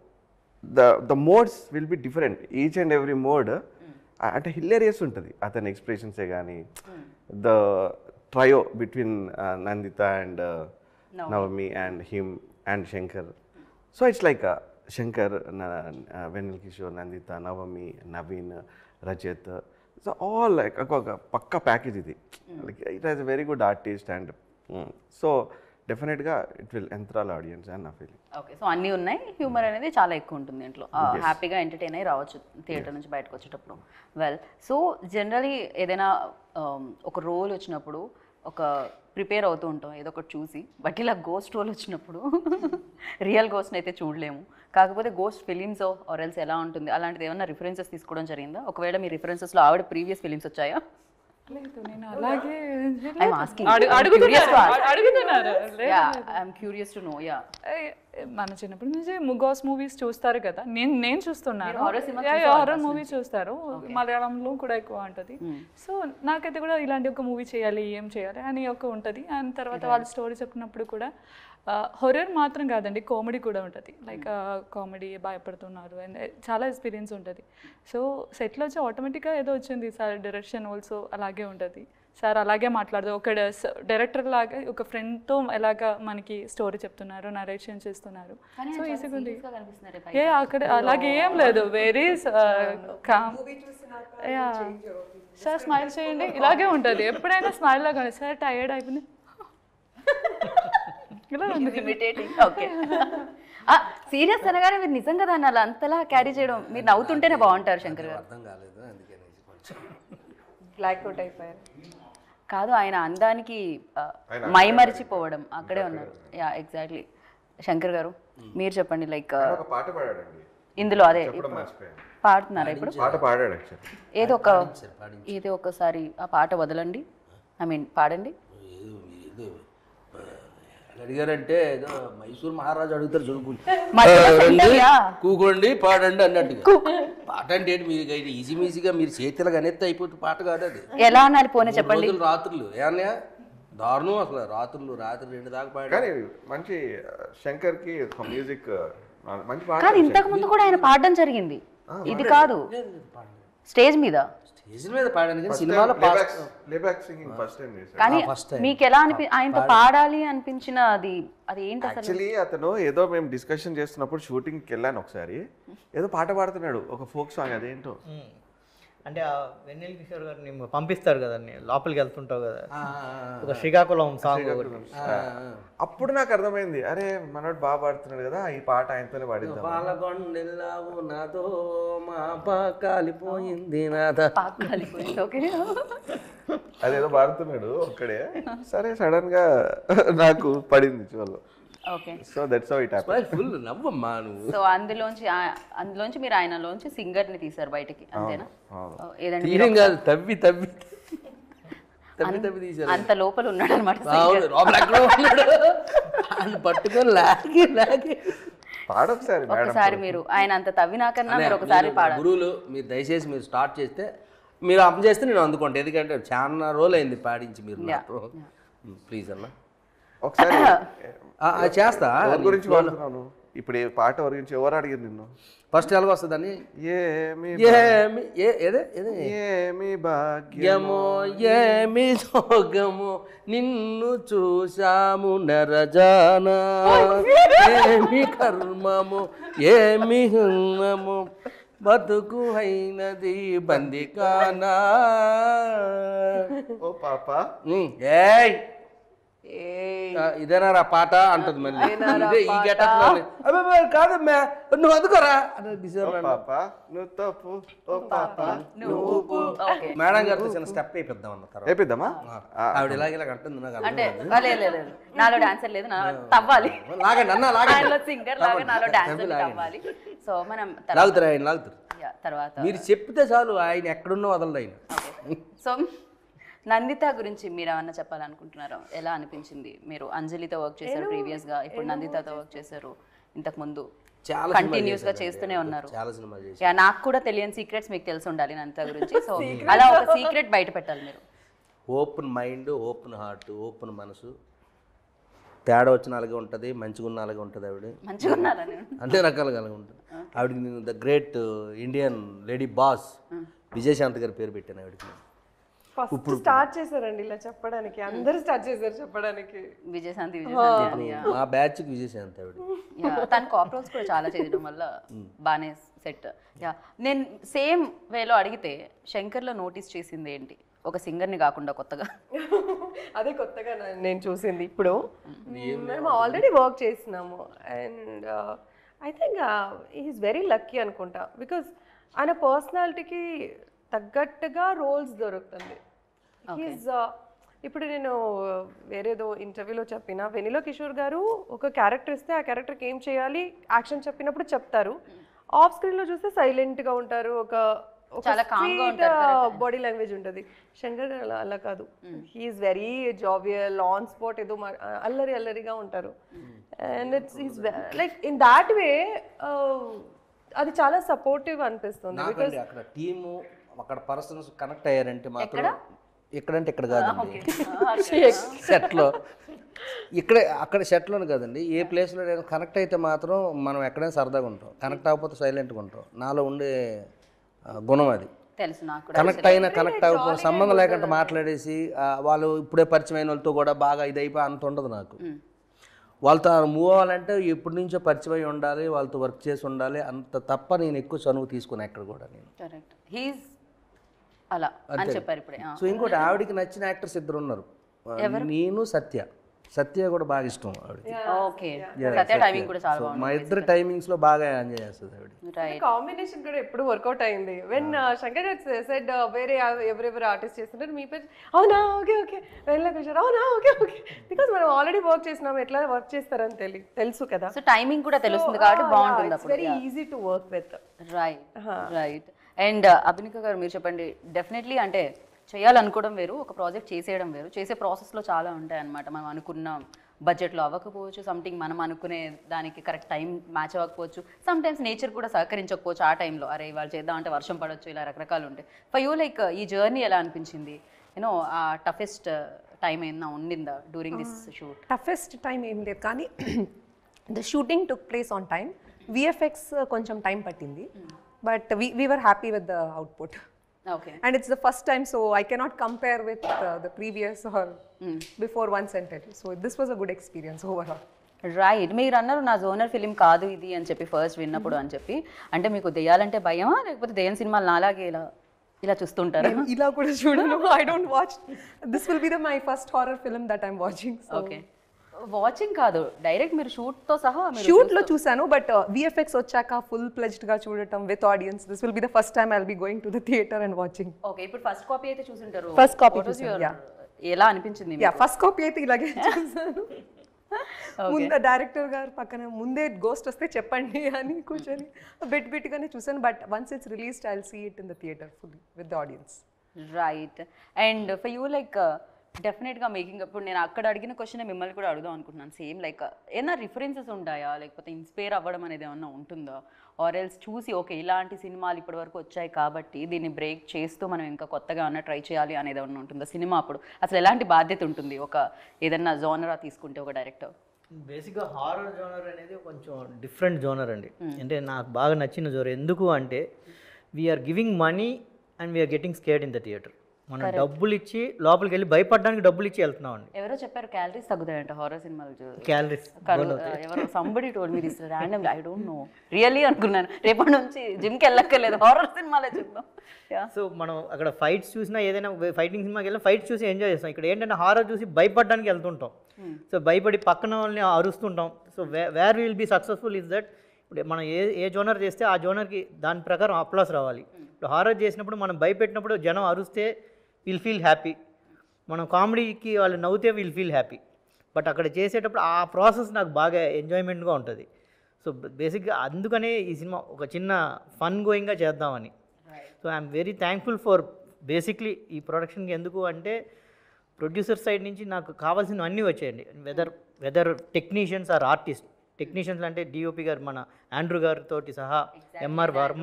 the the modes will be different each and every mode అంటే hilarious ఉంటుంది అతని ఎక్స్ప్రెషన్సే కానీ the trio between Nanditha and Navami and him and Shankar so it's like Shankar Vennela Kishore Nanditha Navami Naveen Rajat so all like ఒక పక్క package ఇది like it has a very good artist and so డెఫినెట్గా it will enthrall audience and నా ఫీలింగ్ ఓకే సో అన్నీ ఉన్నాయి humour అనేది చాలా ఎక్కువ ఉంటుంది దీంట్లో హ్యాపీగా ఎంటర్టైన్ అయ్యి రావచ్చు థియేటర్ నుంచి బయటకు వచ్చేటప్పుడు వెల్ సో జనరలీ ఏదైనా um, ఒక రోల్ వచ్చినప్పుడు ఒక ప్రిపేర్ అవుతూ ఉంటాం ఏదో ఒకటి చూసి బట్ ఇలా గోస్ట్ రోల్ వచ్చినప్పుడు రియల్ గోస్ట్ని అయితే చూడలేము కాకపోతే గోస్ట్ ఫిలిమ్స్ ఆర్ ఎల్స్ ఎలా ఉంటుంది అలాంటిది ఏమన్నా రిఫరెన్సెస్ తీసుకోవడం జరిగిందా ఒకవేళ మీ రిఫరెన్సెస్లో ఆవిడ ప్రీవియస్ ఫిలిమ్స్ వచ్చాయా లేదు నేను అలాగే I'm asking. అడు- I'm curious to అడుగుతున్నారు ask. అడుగుతున్నారు లేదు. Yeah I'm curious to know yeah ఏ- మన చిన్నప్పటి నుంచి ముగాస్ మూవీస్ చూస్తారు కదా నేను నేను చూస్తున్నాను మీరు horror cinemas హారర్ మూవీ చూస్తారు మలయాళంలో కూడా ఎక్కువ ఉంటుంది సో నాకైతే కూడా ఇలాంటి ఒక మూవీ చేయాలి ఏం చేయాలి అని ఒక ఉంటుంది అండ్ తర్వాత వాళ్ళు స్టోరీ చెప్పినప్పుడు కూడా హొరర్ మాత్రం కాదండి కామెడీ కూడా ఉంటుంది లైక్ కామెడీ భయపడుతున్నారు అండ్ చాలా ఎక్స్పీరియన్స్ ఉంటుంది సో సెట్లో వచ్చి ఆటోమేటిక్గా ఏదో వచ్చింది సార్ డైరెక్షన్ ఆల్సో అలాగే ఉంటుంది సార్ అలాగే మాట్లాడదు ఒక డైరెక్టర్ లాగా ఒక ఫ్రెండ్తో ఎలాగా మనకి స్టోరీ చెప్తున్నారు నరేషన్ చేస్తున్నారు సో ఈజీగా ఉంది ఏ అక్కడ అలాగే ఏం లేదు వెరీ కామ్ సార్ స్మైల్ చేయండి ఇలాగే ఉంటుంది ఎప్పుడైనా స్మైల్ లాగా ఉంటుంది సార్ టైర్డ్ అయిపోయింది ఇలా ఉంది ఇమిటేటింగ్ ఓకే సీరియస్ అనగానే మీరు నిజంగా దాన్ని అలా అంతలా క్యారీ చేయడం మీరు నవ్వుతుంటేనే బాగుంటారు శంకర్ గారు అర్థం కాలేదు అందుకని కొంచెం బ్లాక్ అవుట్ అయిపోయారు కాదు ఆయన అందానికి ఆ, మైమరిచిపోవడం అక్కడే ఉన్నారు యా ఎగ్జాక్ట్లీ శంకర్ గారు మీరు చెప్పండి లైక్ ఒక పాట పాడాడండి ఇందులో అదే చెప్పడం మర్చిపోయాను పాడుతున్నారా ఇప్పుడు పాట పాడాడు యాక్చువల్లీ ఏదో ఒక ఏదో ఒకసారి ఆ పాట వదలండి ఐ మీన్ పాడండి ఏదో ఏదో ఆ, ఎలా అడిగారంటే ఏదో మైసూర్ మహారాజు అడుగుతారు చదువుకుంటే మధ్యలో సెంటర్యా? కూకోండి పాడండి అన్నట్టుగా పాట అంటే ఏంటి మీరు ఈజీ మీజీగా మీరు చేతిలో గనెత్తి అయిపోతే పాట కాదు అది ఎలా అనాలి పోనీ మూడు చెప్పండి రోజులు రాత్రులు ఏమన్నా దారుణం అసలు రాత్రులు రాత్రి రెండు దాకా పాడాడు కానీ మంచి శంకర్ కి ఒక మ్యూజిక్ మంచి పాట కాదు ఇంతకు ముందు కూడా ఆయన పాడడం జరిగింది ఇది కాదు స్టేజ్ మీద స్టేజ్ మీద పాడాను కానీ సినిమాలో పాట ప్లేబ్యాక్ సింగింగ్ ఫస్ట్ టైం చేశాడు కానీ first time. మీకు ఎలా అనిపి ఆయనతో పాడాలి అనిపించిన అది అది ఏంటి అసలు యాక్చువల్లీ అతను ఏదో మేము డిస్కషన్ చేస్తున్నప్పుడు షూటింగ్కి వెళ్ళాను ఒకసారి ఏదో పాట పాడుతున్నాడు ఒక ఫోక్ సాంగ్ అదేంటో మ్మ్. అంటే ఆ వెన్నెల కిషోర్ గారిని పంపిస్తారు కదా నీ లోపలికి వెళ్తుంటావు కదా ఆ, ఒక శ్రీకాకుళం సాంగ్ ఒకటి ఆ, అప్పుడు నాకు అర్థమైంది అరే మనోడు బాగా పాడుతున్నాడు కదా ఈ పాట ఆయనతోనే పాడిద్దాం పాలకొండెల్లావు నాతో మా పా కాలిపోయింది నాద పాప కలిపోయింది ఓకే అదేదో పాడుతున్నాడు ఒక్కడే సరే సడన్ గా నాకు పడింది చూడాలి okay so that's how it happen full నవ్వమ్మా నువ్వు సో అందులోంచి ఆ- అందులోంచి మీరు ఆయనలోంచి సింగర్ ని తీసారు బయటికి అంతేనా అవును. ఓ, ఏదండి తీరం కాదు తవ్వి తవ్వి తవ్వి తవ్వి తీసారు అంత లోపల ఉన్నాడు అనమాట అవును లోపల ఎక్కడో ఉన్నాడు ఆయన పట్టుకొని లాగి లాగి పాడొకసారి మేడం ఒకసారి మీరు ఆయన అంత తవ్వినాకన్నా మీరు ఒకసారి మీరు పాడాలి గురువులు మీరు దయచేసి మీరు స్టార్ట్ చేస్తే మీరు అప్ చేస్తే నేను అందుకోండి ఎందుకంటే చాలా రోజులు అయింది పాడించి మీరు నాతో ప్లీజ్ అన్న ఒకసారి ఆ, ఆ, చేస్తా ఎవరి గురించి పాడుతున్నాను ఇప్పుడు ఈ పాట ఎవరి గురించి ఎవరు అడిగారు నిన్ను ఫస్ట్ ఎలాగ వస్తుందని ఏమి ఏమి ఏ- ఏదే ఏదే ఏమి భాగ్యం యమో ఏమి సోగము నిన్ను చూశాము నరజానా ఏమి కర్మము ఏమి హృమము బతుకు అయినది బందికానా ఓ పాప ఉమ్, ఏయ్ ఆ, ఇదేనారా పాట అంటది మళ్ళీ ఇదే ఈ గెటప్ కాదమ్మా నువ్వు అందుకోరా అంటే ఓ కిషోర్ అన్న. పాప నువ్వు తప్పు ఓ పాప నువ్వు ఓకే మేడం గారితో చిన్న స్టెప్ అయిపోద్దాం అన్న తర్వాత వేపిద్దామా ఆవిడ ఇలాగ ఇలాగ అంటుంది నాకు అర్థం అంటే కాదు. ఆ, లేదు లేదు లేదు. నాలో డాన్సర్ లేదు నా తవ్వాలి లాగండి అన్న లాగండి ఆయనలో సింగర్ లాగా నాలో తవ్వి డాన్సర్ లాగండి. తవ్వాలి సో మనం తర్వాత లాగుతారు ఆయన లాగుతారు యా, తర్వాత మీరు చెప్తే చాలు ఆయన ఎక్కడున్నా వదలడు ఆయన సో నందిత గురించి మీరు ఏమన్నా చెప్పాలనుకుంటున్నారా ఎలా అనిపించింది మీరు అంజలితో వర్క్ చేశారు ప్రీవియస్ గా ఇప్పుడు నందితతో వర్క్ చేశారు ఇంతకు ముందు చాలా కంటిన్యూస్ గా చేస్తూనే ఉన్నారు చాలా సినిమాలు చేసి యా నాకు కూడా తెలియని సీక్రెట్స్ మీకు తెలిసి ఉండాలి నందిత గురించి సో అలా ఒక సీక్రెట్ బయట పెట్టాలి మీరు open mind open heart open మనసు తేడా వచ్చిన అలాగే ఉంటుంది మంచిగా ఉన్న అలాగే ఉంటుంది ఆవిడ మంచిగా ఉన్నారా నేను అన్ని రకాలుగా అలాగే ఉంటుంది ఆవిడకి నేను the great Indian lady boss Vijayashanti గారి పేరు పెట్టాను ఆవిడకి నేను. ఫస్ట్ స్టార్ట్ చేశారండి ఇలా చెప్పడానికి అందరూ స్టార్ట్ చేశారు చెప్పడానికి విజయశాంతి విజయశాంతి అని యా. మా బ్యాచ్కి విజయశాంతి ఆవిడ యా, తన కాప్రోల్స్ కూడా చాలా చేయడం వల్ల బాగానే సెట్ యా నేను సేమ్ వేలో అడిగితే శంకర్లో నోటీస్ చేసింది ఏంటి ఒక సింగర్ని కాకుండా కొత్తగా అదే కొత్తగా నా- నేను చూసింది ఇప్పుడు మేము ఆల్రెడీ వర్క్ చేసినాము and I think is very lucky అనుకుంటా బికాస్ ఆయన పర్సనాలిటీకి తగ్గట్టుగా రోల్స్ దొరుకుతుంది ఈజ్ ఇప్పుడు నేను వేరేదో ఇంటర్వ్యూలో చెప్పిన వెనిలో కిషోర్ గారు ఒక క్యారెక్టర్ ఇస్తే ఆ క్యారెక్టర్కి ఏం చేయాలి యాక్షన్ చెప్పినప్పుడు చెప్తారు ఆఫ్ స్క్రీన్లో చూస్తే సైలెంట్గా ఉంటారు ఒక చాలా calm గా ఉంటారు, బాడీ లాంగ్వేజ్ ఉంటుంది శంకర్ గారు అలా అలా కాదు he is very jovial on spot ఏదో మా- అల్లరి అల్లరిగా ఉంటారు and it's is like in that way అది చాలా సపోర్టివ్ అనిపిస్తుంది నాకండి అక్కడ టీము అక్కడ పర్సన్స్ కనెక్ట్ అయ్యారంటే మాత్రం ఎక్కడంటే ఇక్కడ కాదండి సెట్లో ఇక్కడే అక్కడ సెట్లోనే కదండి ఏ ప్లేస్లో నేను కనెక్ట్ అయితే మాత్రం మనం ఎక్కడైనా సరదాగా ఉంటాం కనెక్ట్ అవ్వకపోతే సైలెంట్గా ఉంటాం నాలో ఉండే ఆ, గుణం అది తెలుసు నాకు కూడా కనెక్ట్ అయినా కనెక్ట్ అవ్వకపోతే సంబంధం లేకుండా మాట్లాడేసి ఆ, వాళ్ళు ఇప్పుడే పరిచయం అయిన వాళ్ళతో కూడా బాగా ఇది అయిపోయి అంత ఉండదు నాకు వాళ్ళతో మూవ్ అవ్వాలంటే ఎప్పటి నుంచో పరిచయం అయి ఉండాలి వాళ్ళతో వర్క్ చేసి ఉండాలి అంత తప్ప నేను ఎక్కువ చనువు తీసుకున్నా ఎక్కడ కూడా నేను కరెక్ట్ హీస్ అలా అని చెప్పారు ఇప్పుడే ఆ. సో ఇంకోటి ఆవిడకి నచ్చిన యాక్టర్స్ ఇద్దరు ఉన్నారు నేను సత్య సత్య కూడా బాగా ఇష్టం ఆవిడకి ఓకే సత్య టైమింగ్ కూడా చాలా సో మా ఇద్దరు టైమింగ్స్లో బాగా ఎంజాయ్ చేస్తుంది ఆవిడ రైట్ కాంబినేషన్ కూడా ఎప్పుడు వర్కౌట్ అయింది వెన్ శంకర్ గారు సెడ్ వేరే ఎవరెవరు ఆర్టిస్ట్ చేస్తుంటారు మీ పేరు అవునా ఓకే ఓకే వెళ్ళా కూర్చోరు అవునా ఓకే ఓకే బికాస్ మనం ఆల్రెడీ వర్క్ చేసినాం ఎట్లా వర్క్ చేస్తారని తెలి తెలుసు కదా సో టైమింగ్ కూడా తెలుస్తుంది కాబట్టి బాగుంటుంది అప్పుడు very easy to work with right right and Abhinika garu మీరు చెప్పండి డెఫినెట్లీ అంటే చేయాలనుకోవడం వేరు ఒక ప్రాజెక్ట్ చేసేయడం వేరు చేసే ప్రాసెస్లో చాలా ఉంటాయి అన్నమాట మనం అనుకున్న బడ్జెట్లో అవ్వకపోవచ్చు సంథింగ్ మనం అనుకునే దానికి కరెక్ట్ టైం మ్యాచ్ అవ్వకపోవచ్చు సమ్ టైమ్స్ నేచర్ కూడా సహకరించకపోవచ్చు ఆ టైంలో అరే ఇవాళ చేద్దాం అంటే వర్షం పడవచ్చు ఇలా రకరకాలు ఉంటాయి ఫర్ యూ లైక్ ఈ జర్నీ ఎలా అనిపించింది యూనో ఆ టఫెస్ట్ టైం ఏమన్నా ఉండిందా during this shoot toughest time ఏం లేదు కానీ the shooting took place on time VFX కొంచెం టైం పట్టింది but we we're happy with the output okay and it's the first time so i cannot compare with uh, the previous or before once and tell you so this was a good experience overall right మీరు అన్నారు నా genre film కాదు ఇది అని చెప్పి first విన్నప్పుడు అని చెప్పి అంటే మీకు దెయ్యాలంటే భయమా లేకపోతే దెయ్యం సినిమాలు నాలాగే ఇలా ఇలా చూస్తుంటారా ila kuda chudanu i don't watch this will be the my first horror film that i'm watching so okay watching కాదు డైరెక్ట్ మీరు షూట్ తో సహా మీరు షూట్ లో చూసాను బట్ విఎఫ్ఎక్స్ వచ్చాక ఫుల్ ప్లెజ్డ్ గా చూడటం with audience this will be the first time I'll be going to the theatre and watching okay ఇప్పుడు ఫస్ట్ కాపీ అయితే చూసుంటారు First copy What was చూసాను, your- yeah. ఎలా అనిపించింది యా ఫస్ట్ కాపీ అయితే ఇలాగే చూసాను ముందు డైరెక్టర్ గారు పక్కన ముందే గోస్ట్ వస్తే చెప్పండి అని కూర్చొని బిట్ బిట్ గానే చూసాను but once it's released I'll see it in the theatre full with the audience right and for you like డెఫినెట్గా మేకింగ్ ఇప్పుడు నేను అక్కడ అడిగిన క్వశ్చన్ మిమ్మల్ని కూడా అడుగుదాం అనుకుంటున్నాను సేమ్ లైక్ ఏమైనా రిఫరెన్సెస్ ఉంటాయా లేకపోతే ఇన్స్పైర్ అవ్వడం అనేది ఏమన్నా ఉంటుందా ఆర్ ఎల్స్ చూసి ఓకే ఇలాంటి సినిమాలు ఇప్పటి వరకు వచ్చాయి కాబట్టి దీన్ని బ్రేక్ చేస్తూ మనం ఇంకా కొత్తగా అన్న ట్రై చేయాలి అనేది ఏమన్నా ఉంటుందా సినిమా అప్పుడు అసలు ఎలాంటి బాధ్యత ఉంటుంది ఒక ఏదన్నా జోనరా తీసుకుంటే ఒక డైరెక్టర్ బేసిక్గా హారర్ జోనర్ అనేది కొంచెం డిఫరెంట్ జోనర్ అండి అంటే నాకు బాగా నచ్చిన జోనర్ ఎందుకు అంటే we're giving money and we're getting scared in the theatre మనం డబ్బులు ఇచ్చి లోపలికి వెళ్ళి భయపడడానికి డబ్బులు ఇచ్చి వెళ్తున్నాం అండి ఎవరో చెప్పారు క్యాలరీస్ తగ్గుతాయంట హారర్ సినిమాలు చూ క్యాలరీస్ కరు- ఎవరో somebody told me this random I don't know really అనుకున్నాను రేపటి నుంచి జిమ్కి వెళ్ళక్కర్లేదు హారర్ సినిమాలే చూద్దాం యా సో మనం అక్కడ ఫైట్స్ చూసినా ఏదైనా ఫైటింగ్ సినిమాకి వెళ్ళినా ఫైట్స్ చూసి ఎంజాయ్ చేస్తాం ఇక్కడ ఏంటంటే హారర్ చూసి భయపడడానికి వెళ్తుంటాం సో భయపడి పక్కన వాళ్ళని అరుస్తుంటాం so where will be successful is that ఇప్పుడు మనం ఏ ఏ జోనర్ చేస్తే ఆ జోనర్కి దాని ప్రకారం అప్లాస్ రావాలి ఇప్పుడు హారర్ చేసినప్పుడు మనం భయపెట్టినప్పుడు జనం అరుస్తే విల్ ఫీల్ హ్యాపీ మనం కామెడీకి వాళ్ళు నవ్వుతే విల్ ఫీల్ హ్యాపీ బట్ అక్కడ చేసేటప్పుడు ఆ ప్రాసెస్ నాకు బాగా ఎంజాయ్మెంట్గా ఉంటుంది సో బేసిక్గా అందుకనే ఈ సినిమా ఒక చిన్న ఫన్ గోయింగ్గా చేద్దామని so I'm very thankful for basically ఈ ప్రొడక్షన్కి ఎందుకు అంటే ప్రొడ్యూసర్ సైడ్ నుంచి నాకు కావాల్సినవి అన్నీ వచ్చాయండి weather weather technicians or artist technicians అంటే డిఓపి గారు మన ఆండ్రూ గారితో సహా ఎంఆర్ వర్మ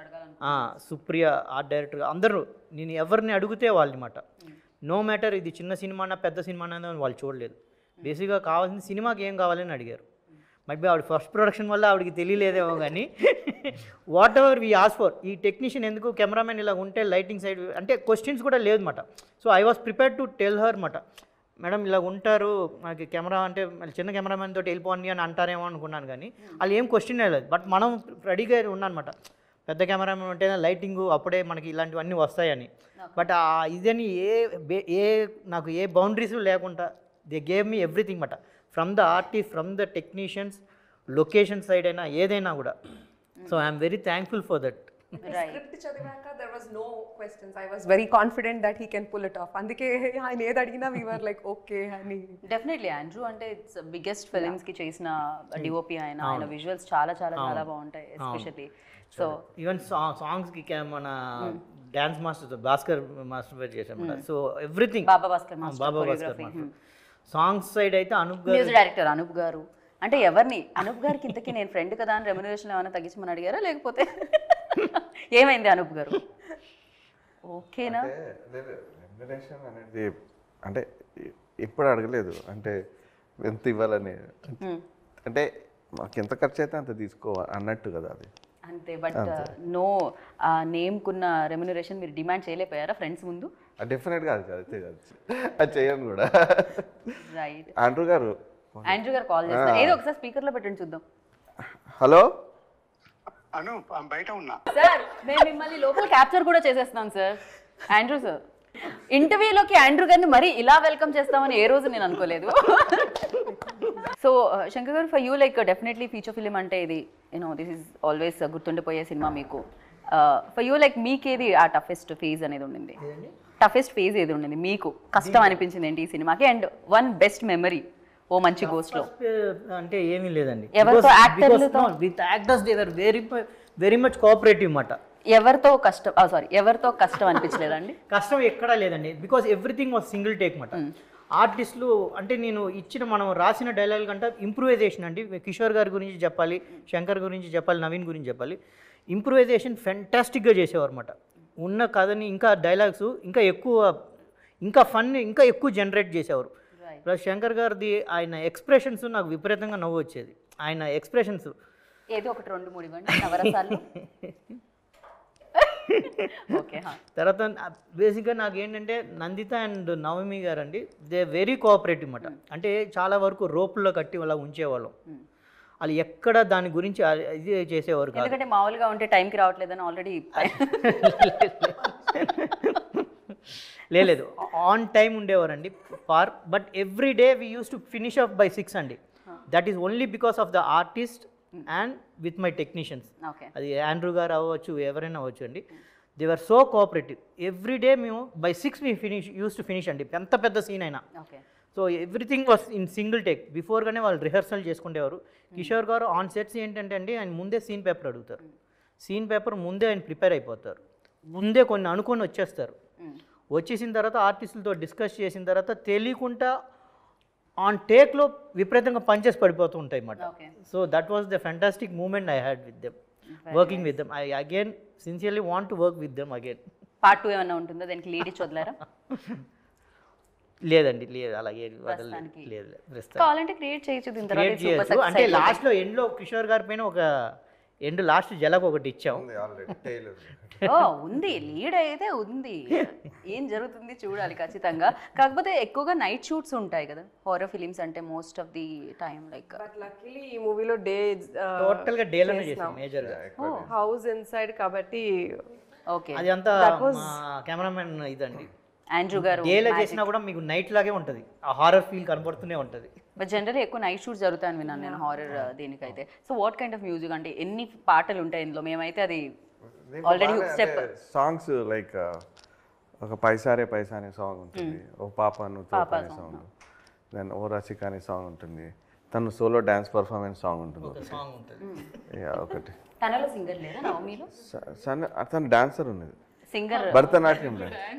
ఆ, సుప్రియ ఆర్ట్ డైరెక్టర్ అందరూ నేను ఎవరిని అడిగితే వాళ్ళనమాట నో మ్యాటర్ ఇది చిన్న సినిమానా పెద్ద సినిమానా అని వాళ్ళు చూడలేదు బేసిక్గా కావాల్సిన సినిమాకి ఏం కావాలని అడిగారు మట్ బి ఆవిడ ఫస్ట్ ప్రొడక్షన్ వల్ల ఆవిడకి తెలియలేదేమో కానీ whatever we ask for ఈ టెక్నీషియన్ ఎందుకు కెమెరామెన్ ఇలా ఉంటే లైటింగ్ సైడ్ అంటే క్వశ్చన్స్ కూడా లేదు మాట so I was prepared to tell her మాట మేడం ఇలా ఉంటారు నాకు కెమెరా అంటే మళ్ళీ చిన్న కెమెరామెన్ తోటి వెళ్ళిపోండి అని అంటారేమో అనుకున్నాను కానీ వాళ్ళు ఏం క్వశ్చన్ లేదు బట్ మనం రెడీగా ఉన్నానమాట పెద్ద కెమెరామెన్ ఉంటేనే లైటింగ్ అప్పుడే మనకి ఇలాంటివన్నీ వస్తాయని బట్ ఆ ఇదని ఏ బే- ఏ నాకు ఏ బౌండరీస్ లేకుండా దే గేవ్ మీ ఎవ్రీథింగ్ మాట from the artist from the technicians location side అయినా ఏదైనా కూడా so I'm very thankful for that script చదివాక there was no questions I was very confident that he can pull it off అందుకే ఆయన ఏది అడిగినా we are like okay అని definitely Andrew అంటే ఇట్స్ బిగ్గెస్ట్ ఫిలిమ్స్ కి చేసిన డిఓపి ఆయన ఆయన విజువల్స్ చాలా చాలా చాలా బాగుంటాయి ఎస్పెషల్లీ సో ఈవెన్ సాంగ్స్కి మన డ్యాన్స్ మాస్టర్ భాస్కర్ మాస్టర్ పేరు చేసాం so everything Baba Bhaskar master Baba Bhaskar master songs side అయితే అనూప్ గారు మ్యూజిక్ డైరెక్టర్ అనూప్ గారు అంటే ఎవరిని అనూప్ గారికి ఇంతకీ నేను ఫ్రెండ్ కదా అని రెమ్యునరేషన్ ఏమైనా తగ్గించమని అడిగారా లేకపోతే ఏమైంది అనూప్ గారు ఓకేనా రెమ్యునరేషన్ అనేది అంటే ఇ- ఇప్పుడు అడగలేదు అంటే ఎంత ఇవ్వాలని అంటే మాకు ఎంత ఖర్చు అయితే అంత తీసుకో అన్నట్టు కదా అది అంతే బట్ నో ఆ నేమ్కున్న రెమ్యునరేషన్ మీరు డిమాండ్ చేయలేకపోయారా ఫ్రెండ్స్ ముందు డెఫినెట్గా అది కాదు అది కాదు అది చేయను కూడా రైట్ ఆండ్రూ గారు ఆండ్రూ గారు కాల్ చేస్తారు ఏదో ఒకసారి స్పీకర్ లో పెట్టండి చూద్దాం హలో అను ఆ బయట ఉన్నా సార్ మేము మిమ్మల్ని లోపల క్యాప్చర్ కూడా చేసేస్తున్నాం సార్ ఆండ్రూ సార్ ఇంటర్వ్యూలోకి ఆండ్రూ గారిని మరీ ఇలా వెల్కమ్ చేస్తామని ఏ రోజు నేను అనుకోలేదు సో శంకర్ గారు for you like definitely feature film అంటే ఇది యూనో దిస్ ఈజ్ ఆల్వేస్ గుర్తుండిపోయే సినిమా మీకు ఫర్ యూ లైక్ మీకేది ఆ టఫెస్ట్ ఫేజ్ అనేది ఉండింది టఫెస్ట్ ఫేజ్ ఏది ఉండింది మీకు కష్టం అనిపించింది ఏంటి ఈ సినిమాకి and one best memory Oh మంచి గోస్ట్ లో అంటే ఏమీ లేదండి ఎవరితో actorలతో? With actors they were very very much cooperative మాట ఎవరితో కష్టం సారీ ఎవరితో కష్టం అనిపించలేదండి కష్టం ఎక్కడా లేదండి because everything was single take మాట ఆర్టిస్టులు అంటే నేను ఇచ్చిన మనం రాసిన డైలాగ్ కంటే ఇంప్రూవైజేషన్ అండి కిషోర్ గారి గురించి చెప్పాలి శంకర్ గురించి చెప్పాలి నవీన్ గురించి చెప్పాలి ఇంప్రూవైజేషన్ ఫెంటాస్టిక్గా చేసేవారు అనమాట ఉన్న కథని ఇంకా డైలాగ్స్ ఇంకా ఎక్కువ ఇంకా ఫన్ ఇంకా ఎక్కువ జనరేట్ చేసేవారు ప్లస్ శంకర్ గారిది ఆయన ఎక్స్ప్రెషన్స్ నాకు విపరీతంగా నవ్వు వచ్చేది ఆయన ఎక్స్ప్రెషన్స్ ఏదో ఒకటి రెండు మూడు ఇవ్వండి నవరసాలు ఓకే తర్వాత బేసిక్గా నాకు ఏంటంటే నందిత అండ్ నవమి గారు అండి దే వెరీ కోఆపరేటివ్ అన్నమాట అంటే చాలా వరకు రోపుల్లో కట్టి అలా ఉంచేవాళ్ళం వాళ్ళు ఎక్కడ దాని గురించి ఆ- ఇది చేసేవారు కాదు ఎందుకంటే మామూలుగా ఉంటే టైంకి రావట్లేదని ఆల్రెడీ లేదు ఆన్ టైం ఉండేవారండి పార్ but every day we use to finish off by six అండి that is only because of the artist and with my technicians okay అది ఆండ్రూ గారు అవ్వచ్చు ఎవరైనా అవ్వచ్చు అండి they are so cooperative every day మేము బై సిక్స్ మీ finish use to finish అండి ఎంత పెద్ద సీన్ అయినా okay so everything was in single take బిఫోర్గానే వాళ్ళు రిహర్సల్ చేసుకునేవారు కిషోర్ గారు ఆన్ సెట్స్ ఏంటంటే అండి ఆయన ముందే సీన్ పేపర్ అడుగుతారు సీన్ పేపర్ ముందే ఆయన ప్రిపేర్ అయిపోతారు ముందే కొన్ని అనుకొని వచ్చేస్తారు వచ్చేసిన తర్వాత ఆర్టిస్టులతో డిస్కస్ చేసిన తర్వాత తెలియకుండా ఆన్ టేక్లో విపరీతంగా పంచెస్ పడిపోతూ ఉంటాయి అన్నమాట Okay. So that was the fantastic moment I had with them working with them I again sincerely want to work with them again part two ఏమన్నా ఉంటుందో దానికి లీడ్ ఇచ్చి వదిలేరా లేదండి లేదు అలాగే వదలలేదు ప్రస్తుతానికి. లేదు లేదు ప్రస్తుతానికి. కావాలంటే క్రియేట్ చేయొచ్చు దీని తర్వాత క్రియేట్ ఇది super చేయొచ్చు success అంటే అయిపోతుంది. లాస్ట్లో ఎండ్లో కిషోర్ గారి పైన ఒక ఎండ్ లాస్ట్ జలకు ఒకటి ఇచ్చాం ఆల్రెడీ టైలర్ ఓ ఉంది లీడ్ అయితే ఉంది ఏం జరుగుతుంది చూడాలి ఖచ్చితంగా కాకపోతే ఎక్కువగా నైట్ షూట్స్ ఉంటాయి కదా హారర్ ఫిలిమ్స్ అంటే most of the time like but luckily ఈ మూవీలో డే టోటల్గా డేలోనే చేసాం మేజర్గా హౌస్ ఇన్సైడ్ కాబట్టి ఓకే అది అంతా మా కెమెరామెన్ ఇదండి ఆండ్రూ గారు డేలో చేసినా కూడా మీకు నైట్ లాగే ఉంటుంది ఆ హారర్ ఫీల్ కనబడుతూనే ఉంటుంది బట్ జనరల్లీ ఎక్కువ నైట్ షూట్స్ జరుగుతాయని విన్నాను నేను హారర్ దీనికైతే so what kind of music అంటే ఎన్ని పాటలు ఉంటాయి ఇందులో మేమైతే అది ఆల్రెడీ స్టెప్ సాంగ్స్ లైక్ ఒక పైసారే పైసా అనే సాంగ్ ఉంటుంది ఓ పాప నువ్వు తోపు అనే సాంగ్ దెన్ ఓ రసిక అనే సాంగ్ ఉంటుంది తను సోలో డ్యాన్స్ పర్ఫార్మెన్స్ సాంగ్ ఉంటుంది ఒకటి. సాంగ్ ఉంటుంది Yeah, ఒకటి తనలో సింగర్ లేదా నవమీలో స- సన్ తను డాన్సర్ ఉన్నది సింగర్ భరతనాట్యం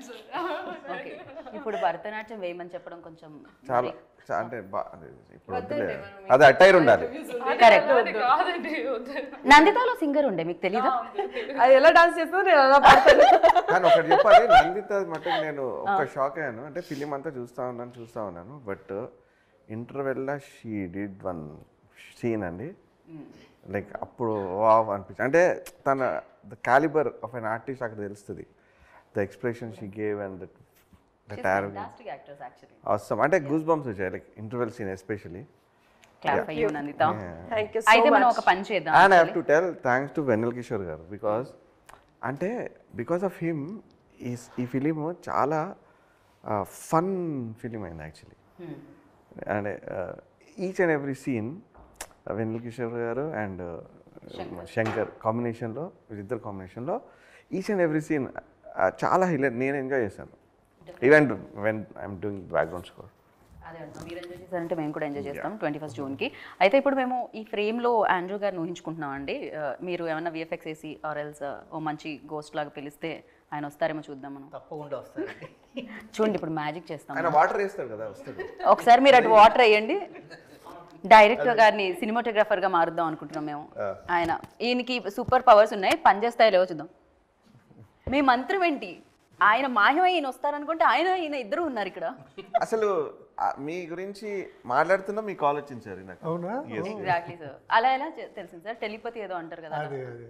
ఓకే ఇప్పుడు భరతనాట్యం వేయమని చెప్పడం కొంచెం చాలా చా- అంటే బా- అది ఇప్పుడు వద్దులే అది అటైర్ ఉండాలి కరెక్ట్ కాదండి వద్దు. నందితాలో సింగర్ ఉండే మీకు తెలీదా అది ఎలా డాన్స్ చేస్తుందో నేను అలా పాడతాను కానీ ఒకటి చెప్పాలి నందిత మటుకు నేను ఒక షాక్ అయ్యాను అంటే ఫిలిం అంతా చూస్తా ఉన్నాను చూస్తా ఉన్నాను బట్ ఇంటర్వెల్లో షీ డిడ్ వన్ సీన్ అండి లైక్ అప్పుడు వావ్ అనిపించింది అంటే తన the calibre of an artist అక్కడ తెలుస్తుంది the expression she gave and that that fantastic actors actually అవసరం అంటే గూస్ బంప్స్ వచ్చాయి like interval scene especially clap అయ్యి నందిత థ్యాంక్ యూ అయితే మనం ఒక పని చేద్దాం and I have to tell thanks to Vennela Kishore గారు బికాస్ అంటే బికాస్ ఆఫ్ హిమ్ ఈ ఈ ఫిలిం చాలా ఫన్ ఫిలిం అయింది actually and each and every scene Vennela Kishore గారు అండ్ శంకర్ కాంబినేషన్లో వీళ్ళిద్దరు కాంబినేషన్లో ఈచ్ అండ్ ఎవ్రీ సీన్ చాలా హైలైట్ నేను ఎంజాయ్ చేశాను even when I'm doing background score అదే అంటున్నాం. మీరు ఎంజాయ్ చేశారంటే మేము కూడా ఎంజాయ్ చేస్తాం ట్వంటీ ఫస్ట్ జూన్కి అయితే ఇప్పుడు మేము ఈ ఫ్రేమ్లో ఆండ్రూ గారిని ఊహించుకుంటున్నాం అండి ఆ, మీరు ఏమైనా విఎఫ్ఎక్స్ వేసి ఆర్ ఎల్స్ ఓ మంచి గోస్ట్ లాగా పిలిస్తే ఆయన వస్తారేమో చూద్దాం మనం తప్పకుండా వస్తారండి చూడండి ఇప్పుడు మ్యాజిక్ చేస్తాం ఆయన వాటర్ వేస్తాడు కదా వస్తాడు ఒకసారి మీరు అటు వాటర్ వేయండి డైరెక్టర్ గారిని సినిమాటోగ్రాఫర్ గా మారుద్దాం అనుకుంటున్నాం మేము ఆయన ఈయనకి సూపర్ పవర్స్ ఉన్నాయి పనిచేస్తాయో లేవో చూద్దాం మీ మంత్రం ఏంటి ఆయన మాయమై ఈయన వస్తారనుకుంటే ఆయన ఈయన ఇద్దరు ఉన్నారు ఇక్కడ అసలు ఆ, మీ గురించి మాట్లాడుతున్నా మీ కాల్ వచ్చింది సార్ నాకు అవునా ఎగ్జాక్ట్లీ సార్ అలా ఎలా చె- తెలిసింది సార్ టెలిపతి ఏదో అంటారు కదా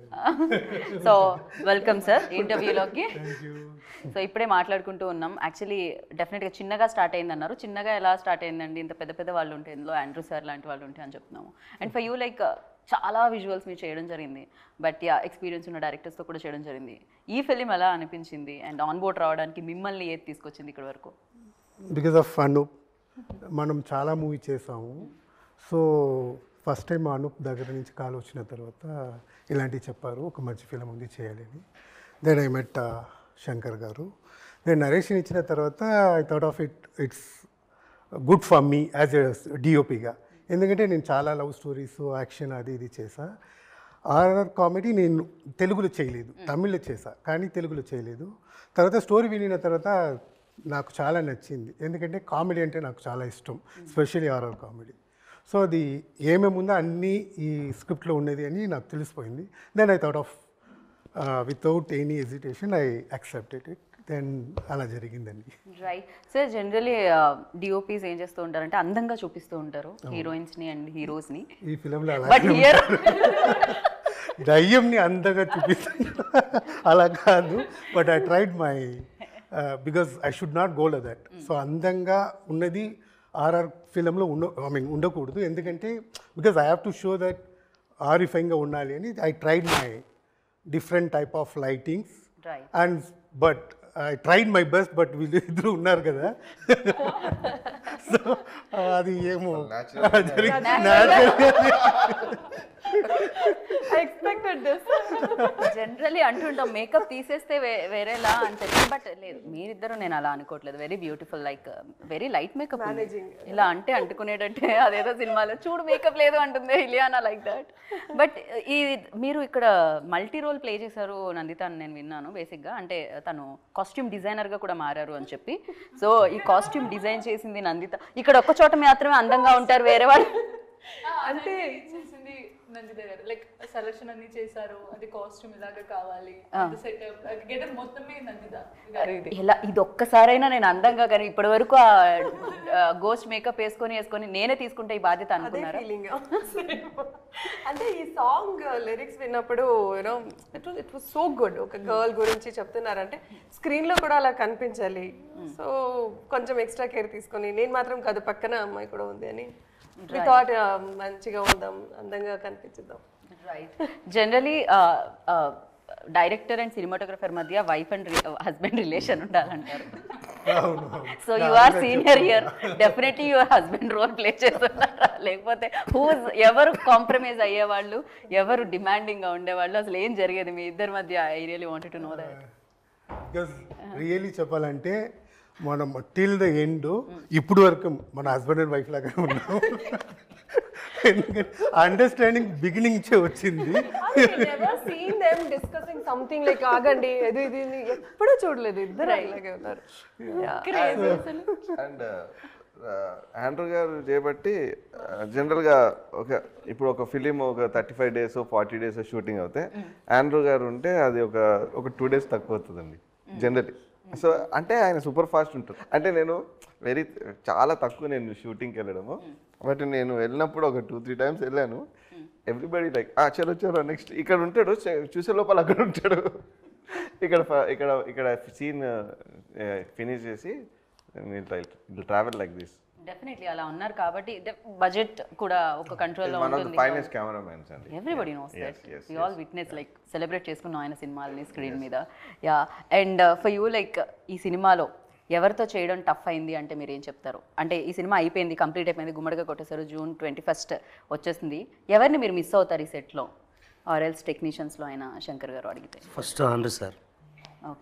సో వెల్కమ్ సార్ ఇంటర్వ్యూలోకి సో ఇప్పుడే మాట్లాడుకుంటూ ఉన్నాం యాక్చువల్లీ డెఫినెట్గా చిన్నగా స్టార్ట్ అయింది అన్నారు చిన్నగా ఎలా స్టార్ట్ అయిందండి ఇంత పెద్ద పెద్ద వాళ్ళు ఉంటే ఇందులో ఆండ్రూ సార్ లాంటి వాళ్ళు ఉంటే అని చెప్తున్నాము అండ్ ఫర్ యూ లైక్ చాలా విజువల్స్ మీరు చేయడం జరిగింది బట్ యా ఎక్స్పీరియన్స్ ఉన్న డైరెక్టర్స్తో కూడా చేయడం జరిగింది ఈ ఫిలిం ఎలా అనిపించింది అండ్ ఆన్ బోర్డ్ రావడానికి మిమ్మల్ని ఏది తీసుకొచ్చింది ఇక్కడ వరకు బికాస్ ఆఫ్ అనూప్ మనం చాలా మూవీ చేసాము సో ఫస్ట్ టైం అనూప్ దగ్గర నుంచి కాల్ వచ్చిన తర్వాత ఇలాంటివి చెప్పారు ఒక మంచి ఫిలిం ఉంది చేయాలని దెన్ ఐ మెట్ శంకర్ గారు నేను నరేషన్ ఇచ్చిన తర్వాత I thought of it it's good for me as a డిఓపిగా ఎందుకంటే నేను చాలా లవ్ స్టోరీస్ యాక్షన్ అది ఇది చేసా ఆర్ఆర్ కామెడీ నేను తెలుగులో చేయలేదు తమిళ్లో చేసా కానీ తెలుగులో చేయలేదు తర్వాత స్టోరీ వినిన తర్వాత నాకు చాలా నచ్చింది ఎందుకంటే కామెడీ అంటే నాకు చాలా ఇష్టం స్పెషల్లీ ఆర్ఆర్ కామెడీ సో అది ఏమేమి ఉందో అన్నీ ఈ స్క్రిప్ట్లో ఉన్నది అని నాకు తెలిసిపోయింది then I thought of without any hesitation I accepted it then అలా జరిగిందండి రైట్ సార్ జనరలీ డిఓపీస్ ఏం చేస్తూ ఉంటారంటే అందంగా చూపిస్తూ ఉంటారు హీరోయిన్స్ని అండ్ హీరోస్ని ఈ ఫిలంలో అలా బట్ హియర్ దయ్యంని అంతగా చూపిస్తాను అలా కాదు but I tried my because I should not go ల దట్ సో అందంగా ఉన్నది ఆర్ఆర్ ఫిలంలో ఉండ ఐ మీన్ ఉండకూడదు ఎందుకంటే because I have to show that ఆరిఫైంగ్గా ఉండాలి అని I tried my different type of lightings Right. And but I tried my best but వీళ్ళు ఇద్దరు ఉన్నారు కదా సో అది ఏమో I expected this. జనరలీ అంటుంటాం మేకప్ తీసేస్తే వే- వేరేలా అని చెప్పి బట్ లేదు మీరిద్దరు నేను అలా అనుకోవట్లేదు very beautiful like very light makeup ఇలా అంటే అంటుకునేటట్టే అదేదో సినిమాలో చూడు మేకప్ లేదు అంటుంది ఇలియానా లైక్ దట్ బట్ ఈ మీరు ఇక్కడ మల్టీ రోల్ ప్లే చేశారు నందిత అని నేను విన్నాను బేసిక్గా అంటే తను కాస్ట్యూమ్ డిజైనర్గా కూడా మారారు అని చెప్పి సో ఈ కాస్ట్యూమ్ డిజైన్ చేసింది నందిత ఇక్కడ ఒక్క చోట మాత్రమే అందంగా ఉంటారు వేరే వాళ్ళు అంటే చేసింది నందిత గారు లైక్ సెలక్షన్ అన్ని చేశారు అది కాస్ట్యూమ్ ఇలాగ కావాలి సెటప్ గెటప్ మొత్తమే నందిత గారు ఇలా ఇది ఒక్కసారైనా నేను అందంగా కానీ ఇప్పటి వరకు ఆ గోస్ట్ మేకప్ వేసుకొని వేసుకొని నేనే తీసుకుంటే ఈ బాధ్యత అదే అనుకున్నారా ఫీలింగ్ అంటే ఈ సాంగ్ లిరిక్స్ విన్నప్పుడు you know it was it was so good ఒక గర్ల్ గురించి చెప్తున్నారంటే స్క్రీన్ లో కూడా అలా కనిపించాలి సో కొంచెం ఎక్స్ట్రా కేర్ తీసుకొని నేను మాత్రం కాదు పక్కన అమ్మాయి కూడా ఉంది అని థాట్ మంచిగా ఉందాం అందంగా కనిపించిద్దాం right generally director and cinematographer మధ్య వైఫ్ అండ్ హస్బెండ్ రిలేషన్ ఉండాలంటారు so you are senior year definitely your husband role play చేస్తున్నారా లేకపోతే హూ ఎవరు కాంప్రమైజ్ అయ్యేవాళ్ళు ఎవరు డిమాండింగ్గా ఉండేవాళ్ళు అసలు ఏం జరిగేది మీ ఇద్దరి మధ్య I really wanted to know that because really చెప్పాలంటే మనం టిల్ ద ఎండ్ ఇప్పుడు వరకు మన హస్బెండ్ అండ్ వైఫ్ లాగా ఉన్నాం ఎందుకంటే అండర్స్టాండింగ్ బిగినింగ్ నుంచే వచ్చింది scene them discussing something like ఆగండి ఇది ఇది ఇది ఎప్పుడూ చూడలేదు ఇద్దరు ఇలాగే ఉన్నారు అండ్ ఆండ్రూ గారు చేయబట్టి జనరల్గా ఒక ఇప్పుడు ఒక ఫిలిం ఒక thirty five days forty days shooting అవుతే ఆండ్రూ గారు ఉంటే అది ఒక ఒక టూ డేస్ తక్కువ అవుతుందండి జనరలీ సో అంటే ఆయన సూపర్ ఫాస్ట్ ఉంటారు అంటే నేను వెరీ చాలా తక్కువ నేను షూటింగ్కి వెళ్ళడము బట్ నేను వెళ్ళినప్పుడు ఒక టూ త్రీ టైమ్స్ వెళ్ళాను ఎవ్రీబడి లైక్ చలో చలో నెక్స్ట్ ఇక్కడ ఉంటాడు చే- చూసే లోపల అక్కడ ఉంటాడు ఇక్కడ ఫ- ఇక్కడ ఇక్కడ సీన్ ఫినిష్ చేసి ట్రావెల్ లైక్ దిస్ డెఫినెట్లీ అలా ఉన్నారు కాబట్టి బడ్జెట్ కూడా ఒక కంట్రోల్లో వన్ ఆఫ్ ద ఉంటుంది ఫైనెస్ట్ కెమెరామెన్స్ అండి everybody knows Yes, that yes, we all witness like celebrate చేసుకున్నాం ఆయన సినిమాలని స్క్రీన్ మీద yeah and for you like ఈ సినిమాలో ఎవరితో చేయడం టఫ్ అయింది అంటే మీరు ఏం చెప్తారు అంటే ఈ సినిమా అయిపోయింది కంప్లీట్ అయిపోయింది గుమ్మడిగా కొట్టేశారు జూన్ ట్వంటీ ఫస్ట్ వచ్చేస్తుంది ఎవరిని మీరు మిస్ అవుతారు ఈ సెట్లో ఆర్ ఎల్స్ టెక్నీషియన్స్లో అయినా శంకర్ గారు అడిగితే ఫస్ట్ ఆండ్రూ సార్ ఓకే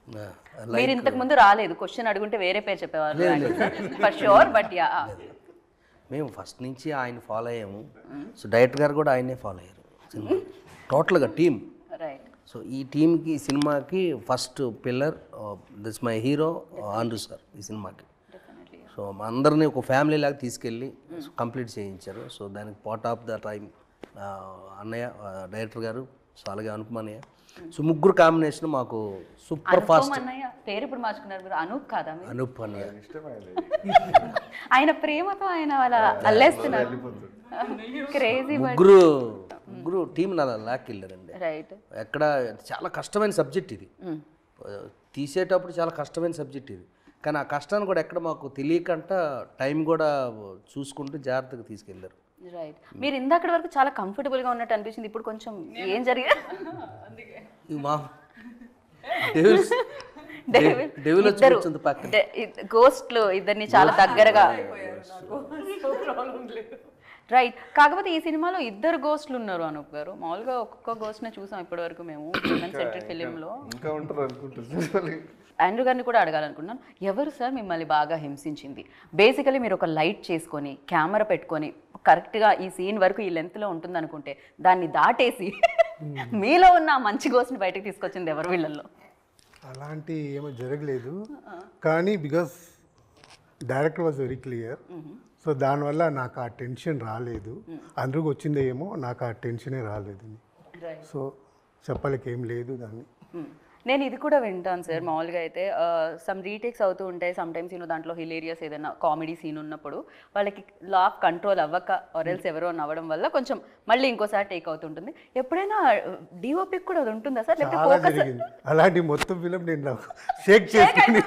మీరు ఇంతకు ముందు రాలేదు క్వశ్చన్ అడుగుంటే వేరే పేరు చెప్పేవారు ఫర్ షూర్ బట్ యా మేము ఫస్ట్ నుంచి ఆయన ఫాలో అయ్యాము సో డైరెక్టర్ గారు కూడా ఆయనే ఫాలో అయ్యారు సినిమా టోటల్గా టీమ్ రైట్ సో ఈ టీంకి ఈ సినిమాకి first pillar this my hero Andrew sir ఈ సినిమాకి సో మా అందరినీ ఒక ఫ్యామిలీ లాగా తీసుకెళ్ళి కంప్లీట్ చేయించారు సో దానికి పార్ట్ ఆఫ్ ద టైం అన్నయ్య డైరెక్టర్ గారు సో అలాగే అనుపమన్నయ్య సో ముగ్గురు కాంబినేషన్ మాకు సూపర్ ఫాస్ట్ అన్నయ్య పేరు ఇప్పుడు మార్చుకున్నారు మీరు అనూప్ కాదా మీరు? అనూప్ అన్నయ్య ఆయన ప్రేమతో ఆయన వాళ్ళ అల్లేస్తున్నారు క్రేజీ బట్ ముగ్గురు ముగ్గురు టీం అలా లాక్కెళ్ళారండి రైట్ ఎక్కడ చాలా కష్టమైన సబ్జెక్ట్ ఇది తీసేటప్పుడు చాలా కష్టమైన సబ్జెక్ట్ ఇది కానీ ఆ కష్టాన్ని కూడా ఎక్కడ మాకు తెలియకంట టైం కూడా చూసుకుంటూ జాగ్రత్తగా తీసుకెళ్ళారు రైట్ మీరు ఇందాకటి వరకు చాలా కంఫర్టబుల్ గా ఉన్నట్టు అనిపించింది ఇప్పుడు కొంచెం ఏం జరిగింది ఇది మా డెవిల్స్ డెవిల్ వచ్చి కూర్చుంది పక్కన గోస్ట్లు ఇద్దరిని చాలా దగ్గరగా రైట్ కాకపోతే ఈ సినిమాలో ఇద్దరు గోస్ట్లు ఉన్నారు అనూప్ గారు మామూలుగా ఒక్కొక్క గోస్ట్ నే చూసాం ఇప్పటి వరకు మేము సెంటెడ్ ఫిలిం లో ఇంకా ఉంటారు అనుకుంటారు ఆండ్రూ గారిని కూడా అడగాలనుకున్నాను ఎవరు సార్ మిమ్మల్ని బాగా హింసించింది బేసికలీ మీరు ఒక లైట్ చేసుకొని కెమెరా పెట్టుకొని కరెక్ట్గా ఈ సీన్ వరకు ఈ లెంత్లో ఉంటుంది అనుకుంటే దాన్ని దాటేసి మీలో ఉన్న ఆ మంచి గోస్ట్ని బయటకు తీసుకొచ్చింది ఎవరు వీళ్ళల్లో అలాంటి ఏమో జరగలేదు కానీ because director was very clear so దానివల్ల నాకు ఆ టెన్షన్ రాలేదు అందరికి వచ్చిందే ఏమో నాకు ఆ టెన్షనే రాలేదు సో చెప్పలేక ఏం లేదు దాన్ని Hmm. నేను ఇది కూడా వింటాను సార్ మామూలుగా అయితే సమ్ రీటేక్స్ అవుతూ ఉంటాయి సమ్ టైమ్స్ నేను దాంట్లో హిలేరియస్ ఏదైనా కామెడీ సీన్ ఉన్నప్పుడు వాళ్ళకి లా కంట్రోల్ అవ్వక ఆరెల్స్ ఎవరో నవ్వడం వల్ల కొంచెం మళ్ళీ ఇంకోసారి టేక్ అవుతుంటుంది ఎప్పుడైనా డిఓపికి కూడా అది ఉంటుందా సార్ లేకపోతే చాలా ఫోకస్ జరిగింది అలాంటి మొత్తం ఫిలిం నేను నాకు షేక్ చేసుకుని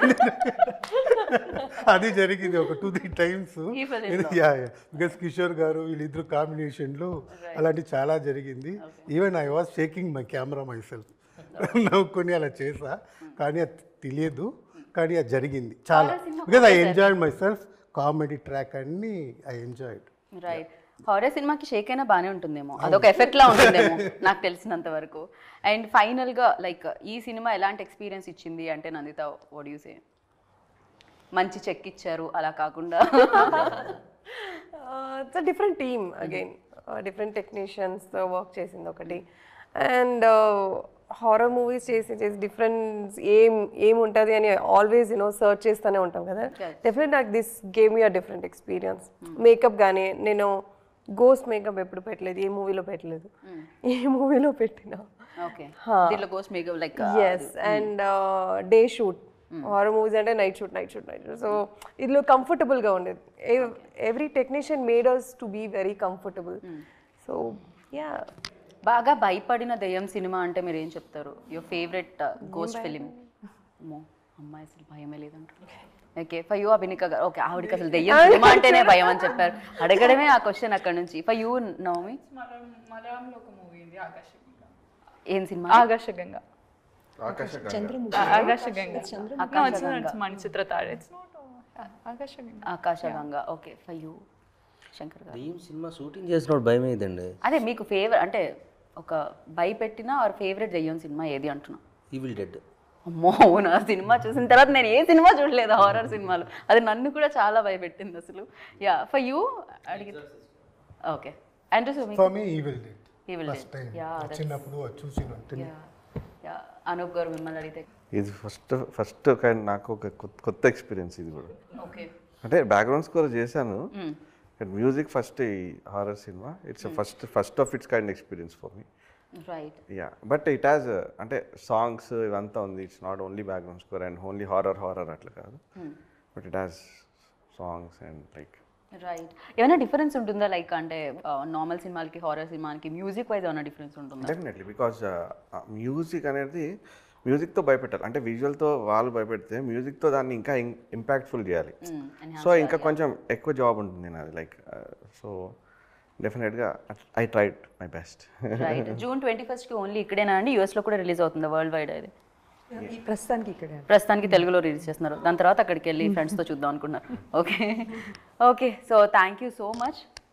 అది జరిగింది ఒక టూ త్రీ టైమ్స్ ఈ film యా బికాస్ కిషోర్ గారు వీళ్ళిద్దరు కాంబినేషన్లో అలాంటి చాలా జరిగింది even I was shaking my camera myself నవ్వుకొని అలా చేసా కానీ అది తెలియదు కానీ అది జరిగింది చాలా because I enjoyed myself comedy track అన్ని ఐ ఎంజాయ్డ్ రైట్ హారర్ సినిమాకి షేక్ అయినా బాగానే ఉంటుందేమో అదొక ఎఫెక్ట్ లా ఉంటుందేమో నాకు తెలిసినంత వరకు అండ్ ఫైనల్ గా లైక్ ఈ సినిమా ఎలాంటి ఎక్స్పీరియన్స్ ఇచ్చింది అంటే నందిత వాట్ యూ సే మంచి చెక్ ఇచ్చారు అలా కాకుండా it's a different team again different టెక్నీషియన్స్తో వర్క్ చేసింది ఒకటి అండ్ హారర్ మూవీస్ చేసి చేసి డిఫరెన్స్ ఏం ఏం ఉంటుంది అని ఆల్వేస్ యూనో సర్చ్ చేస్తూనే ఉంటాం కదా డెఫినెట్ నాకు this game you different experience makeup కానీ నేను గోస్ట్ మేకప్ ఎప్పుడు పెట్టలేదు ఏ మూవీలో పెట్టలేదు ఏ మూవీలో పెట్టినా ఓకే దీంట్లో ghost makeup like yes and day shoot horror movies అంటే night shoot night shoot night shoot so ఇందులో కంఫర్టబుల్గా ఉండేది every technician made us to be very comfortable so yeah బాగా భయపడిన దెయ్యం సినిమా అంటే మీరు ఏం చెప్తారు యువర్ ఫేవరెట్ గోస్ట్ ఫిలిం అమ్మో అమ్మాయి అసలు భయమే లేదంటారు ఓకే ఫర్ యూ అభినిక గారు ఓకే ఆవిడకి అసలు దెయ్యం సినిమా అంటేనే భయం అని చెప్పారు అడగడమే ఆ క్వశ్చన్ అక్కడ నుంచి ఫర్ యూ నవమి మలయాళంలో ఒక మూవీ ఉంది ఆకాశగంగా ఏం సినిమా ఆకాశగంగా ఆకాశగంగా వచ్చిన మన చిత్ర తాడు it's not Akashaganga Akashaganga okay for you Shankar గారు దెయ్యం సినిమా షూటింగ్ చేసినప్పుడు భయం అయ్యిందండి అదే మీకు ఫేవరెట్ అంటే ఒక భయపెట్టిన ఆర్ ఫేవరెట్ దెయ్యం సినిమా ఏది అంటున్నా ఈవిల్ డెడ్ అమ్మో అవునా సినిమా చూసిన తర్వాత నేను ఏ సినిమా చూడలేదు హారర్ సినిమాలు అది నన్ను కూడా చాలా భయపెట్టింది అసలు యా ఫర్ యూ అడిగి okay and so for me evil dead Evil first Dead. Time Yeah, వచ్చినప్పుడు అది చూసిన వెంటనే యా అనూప్ గారు మిమ్మల్ని అడిగితే ఇది ఫస్ట్ ఫస్ట్ కైండ్ నాకు ఒక కొత్త- కొత్త ఎక్స్పీరియన్స్ ఇది కూడా ఓకే అంటే బ్యాక్గ్రౌండ్ స్కోర్ చేశాను మ్యూజిక్ ఫస్ట్ ఈ హారర్ సినిమా it's first first of it's kind experience for me right yeah but it has అంటే సాంగ్స్ ఇవంతా ఉంది it's not only background score and only horror horror అట్లా కాదు but it has songs and like right ఏమైనా difference ఉంటుందా లైక్ అంటే normal సినిమాలకి హారర్ సినిమాకి మ్యూజిక్ వైజ్ ఏమైనా డిఫరెన్స్ ఉంటుందా డెఫినెట్లీ బికాజ్ మ్యూజిక్ అనేది మ్యూజిక్తో భయపెట్టాలి అంటే విజువల్తో వాళ్ళు భయపెడితే మ్యూజిక్తో దాన్ని ఇంకా ఇంపాక్ట్ఫుల్ చేయాలి సో ఇంకా కొంచెం ఎక్కువ జాబ్ ఉంటుంది నాది లైక్ సో డెఫినెట్గా I tried my best right June twenty ఫస్ట్కి ఓన్లీ ఇక్కడేనా అండి యూఎస్లో కూడా రిలీజ్ అవుతుంది వరల్డ్ వైడ్ అది ప్రస్తుతానికి ఇక్కడే ప్రస్తుతానికి తెలుగులో రిలీజ్ చేస్తున్నారు దాని తర్వాత అక్కడికి వెళ్ళి ఫ్రెండ్స్తో చూద్దాం అనుకున్నారు okay okay so thank you so much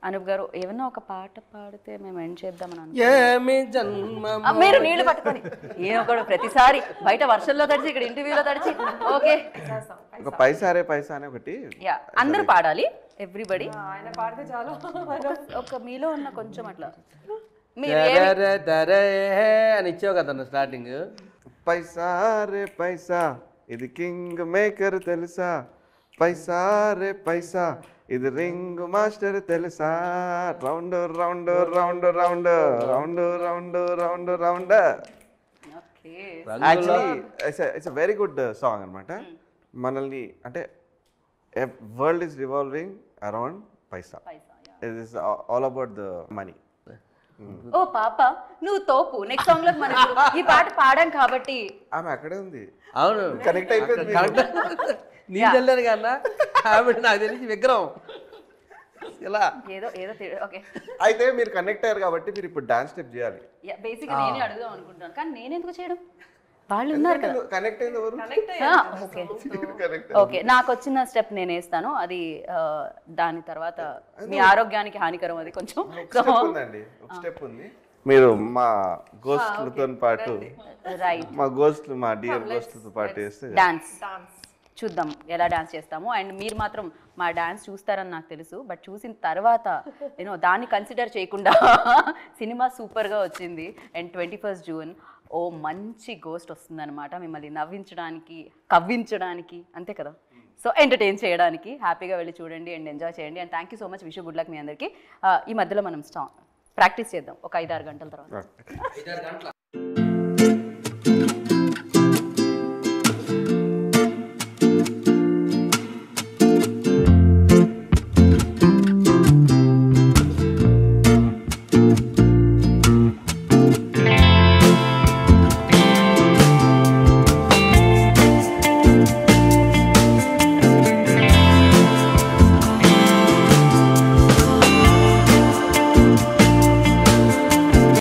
Anup గారు ఏమన్నా ఒక పాట పాడితే మేము ఎండ్ చేద్దామని అనుకుంటున్నాం. ఏమి జన్మ ఆ, మీరు నీళ్లు పట్టుకొని ఈయన ఒకడు ప్రతిసారి బయట వర్షంలో తడిచి ఇక్కడ ఇంటర్వ్యూలో తడిచి ఓకే ఒక పైసారే పైసా అని ఒకటి యా అందరూ పాడాలి ఎవ్రీబడి ఆయన పాడితే చాలా ఒక మీలో ఉన్న కొంచెం అట్లా మీరు ఏమి- దరే దరే అని ఇచ్చావు కదన్న స్టార్టింగ్ పైసా రే పైసా ఇది కింగ్ మేకర్ తెలుసా పైసా రే పైసా ఇది రింగ్ మాస్టర్ తెలుసా round round round round round round round round okay actually it's a very good song అనమాట మనల్ని అంటే వరల్డ్ ఈస్ రివాల్వింగ్ అరౌండ్ పైసా it is all about the money ఓ పాప నువ్వు తోపు నెక్స్ట్ సాంగ్ లో మనం ఇప్పుడు ఈ పాట పాడాం కాబట్టి ఆమె అక్కడే ఉంది అవును కనెక్ట్ అయిపోయింది కరెక్ట్ నేను వెళ్ళాను కన్నా ఆవిడ నాకు తెలిసి విగ్రహం ఇలా ఏదో ఏదో ఓకే అయితే మీరు కనెక్ట్ అయ్యారు కాబట్టి మీరు ఇప్పుడు డాన్స్ స్టెప్ చేయాలి బేసిక్ నేనే అడుగుదాం అనుకుంటాను కానీ నేను ఎందుకు చేయడం వాళ్ళు ఉన్నారు కదా కనెక్ట్ అయింది ఎవరు ఓకే కనెక్ట్ ఓకే నాకు వచ్చిన స్టెప్ నేను వేస్తాను అది ఆ, దాని తర్వాత మీ ఆరోగ్యానికి హానికరం అది కొంచెం స్టెప్ ఉందండి ఒక స్టెప్ ఉంది మీరు మా గోస్ట్లతో పాటు రైట్ మా గోస్ట్లు మా డియర్ గోస్ట్లతో పాటు చేస్తే డాన్స్ చూద్దాం ఎలా డాన్స్ చేస్తాము అండ్ మీరు మాత్రం మా డాన్స్ చూస్తారని నాకు తెలుసు బట్ చూసిన తర్వాత నేను దాన్ని కన్సిడర్ చేయకుండా సినిమా సూపర్గా వచ్చింది and twenty first June Oh మంచి గోస్ట్ వస్తుందన్నమాట మిమ్మల్ని నవ్వించడానికి కవ్వించడానికి అంతే కదా సో ఎంటర్టైన్ చేయడానికి హ్యాపీగా వెళ్ళి చూడండి అండ్ ఎంజాయ్ చేయండి and thank you so much wish good luck మీ అందరికీ ఆ, ఈ మధ్యలో మనం స్టా ప్రాక్టీస్ చేద్దాం ఒక ఐదారు గంటల తర్వాత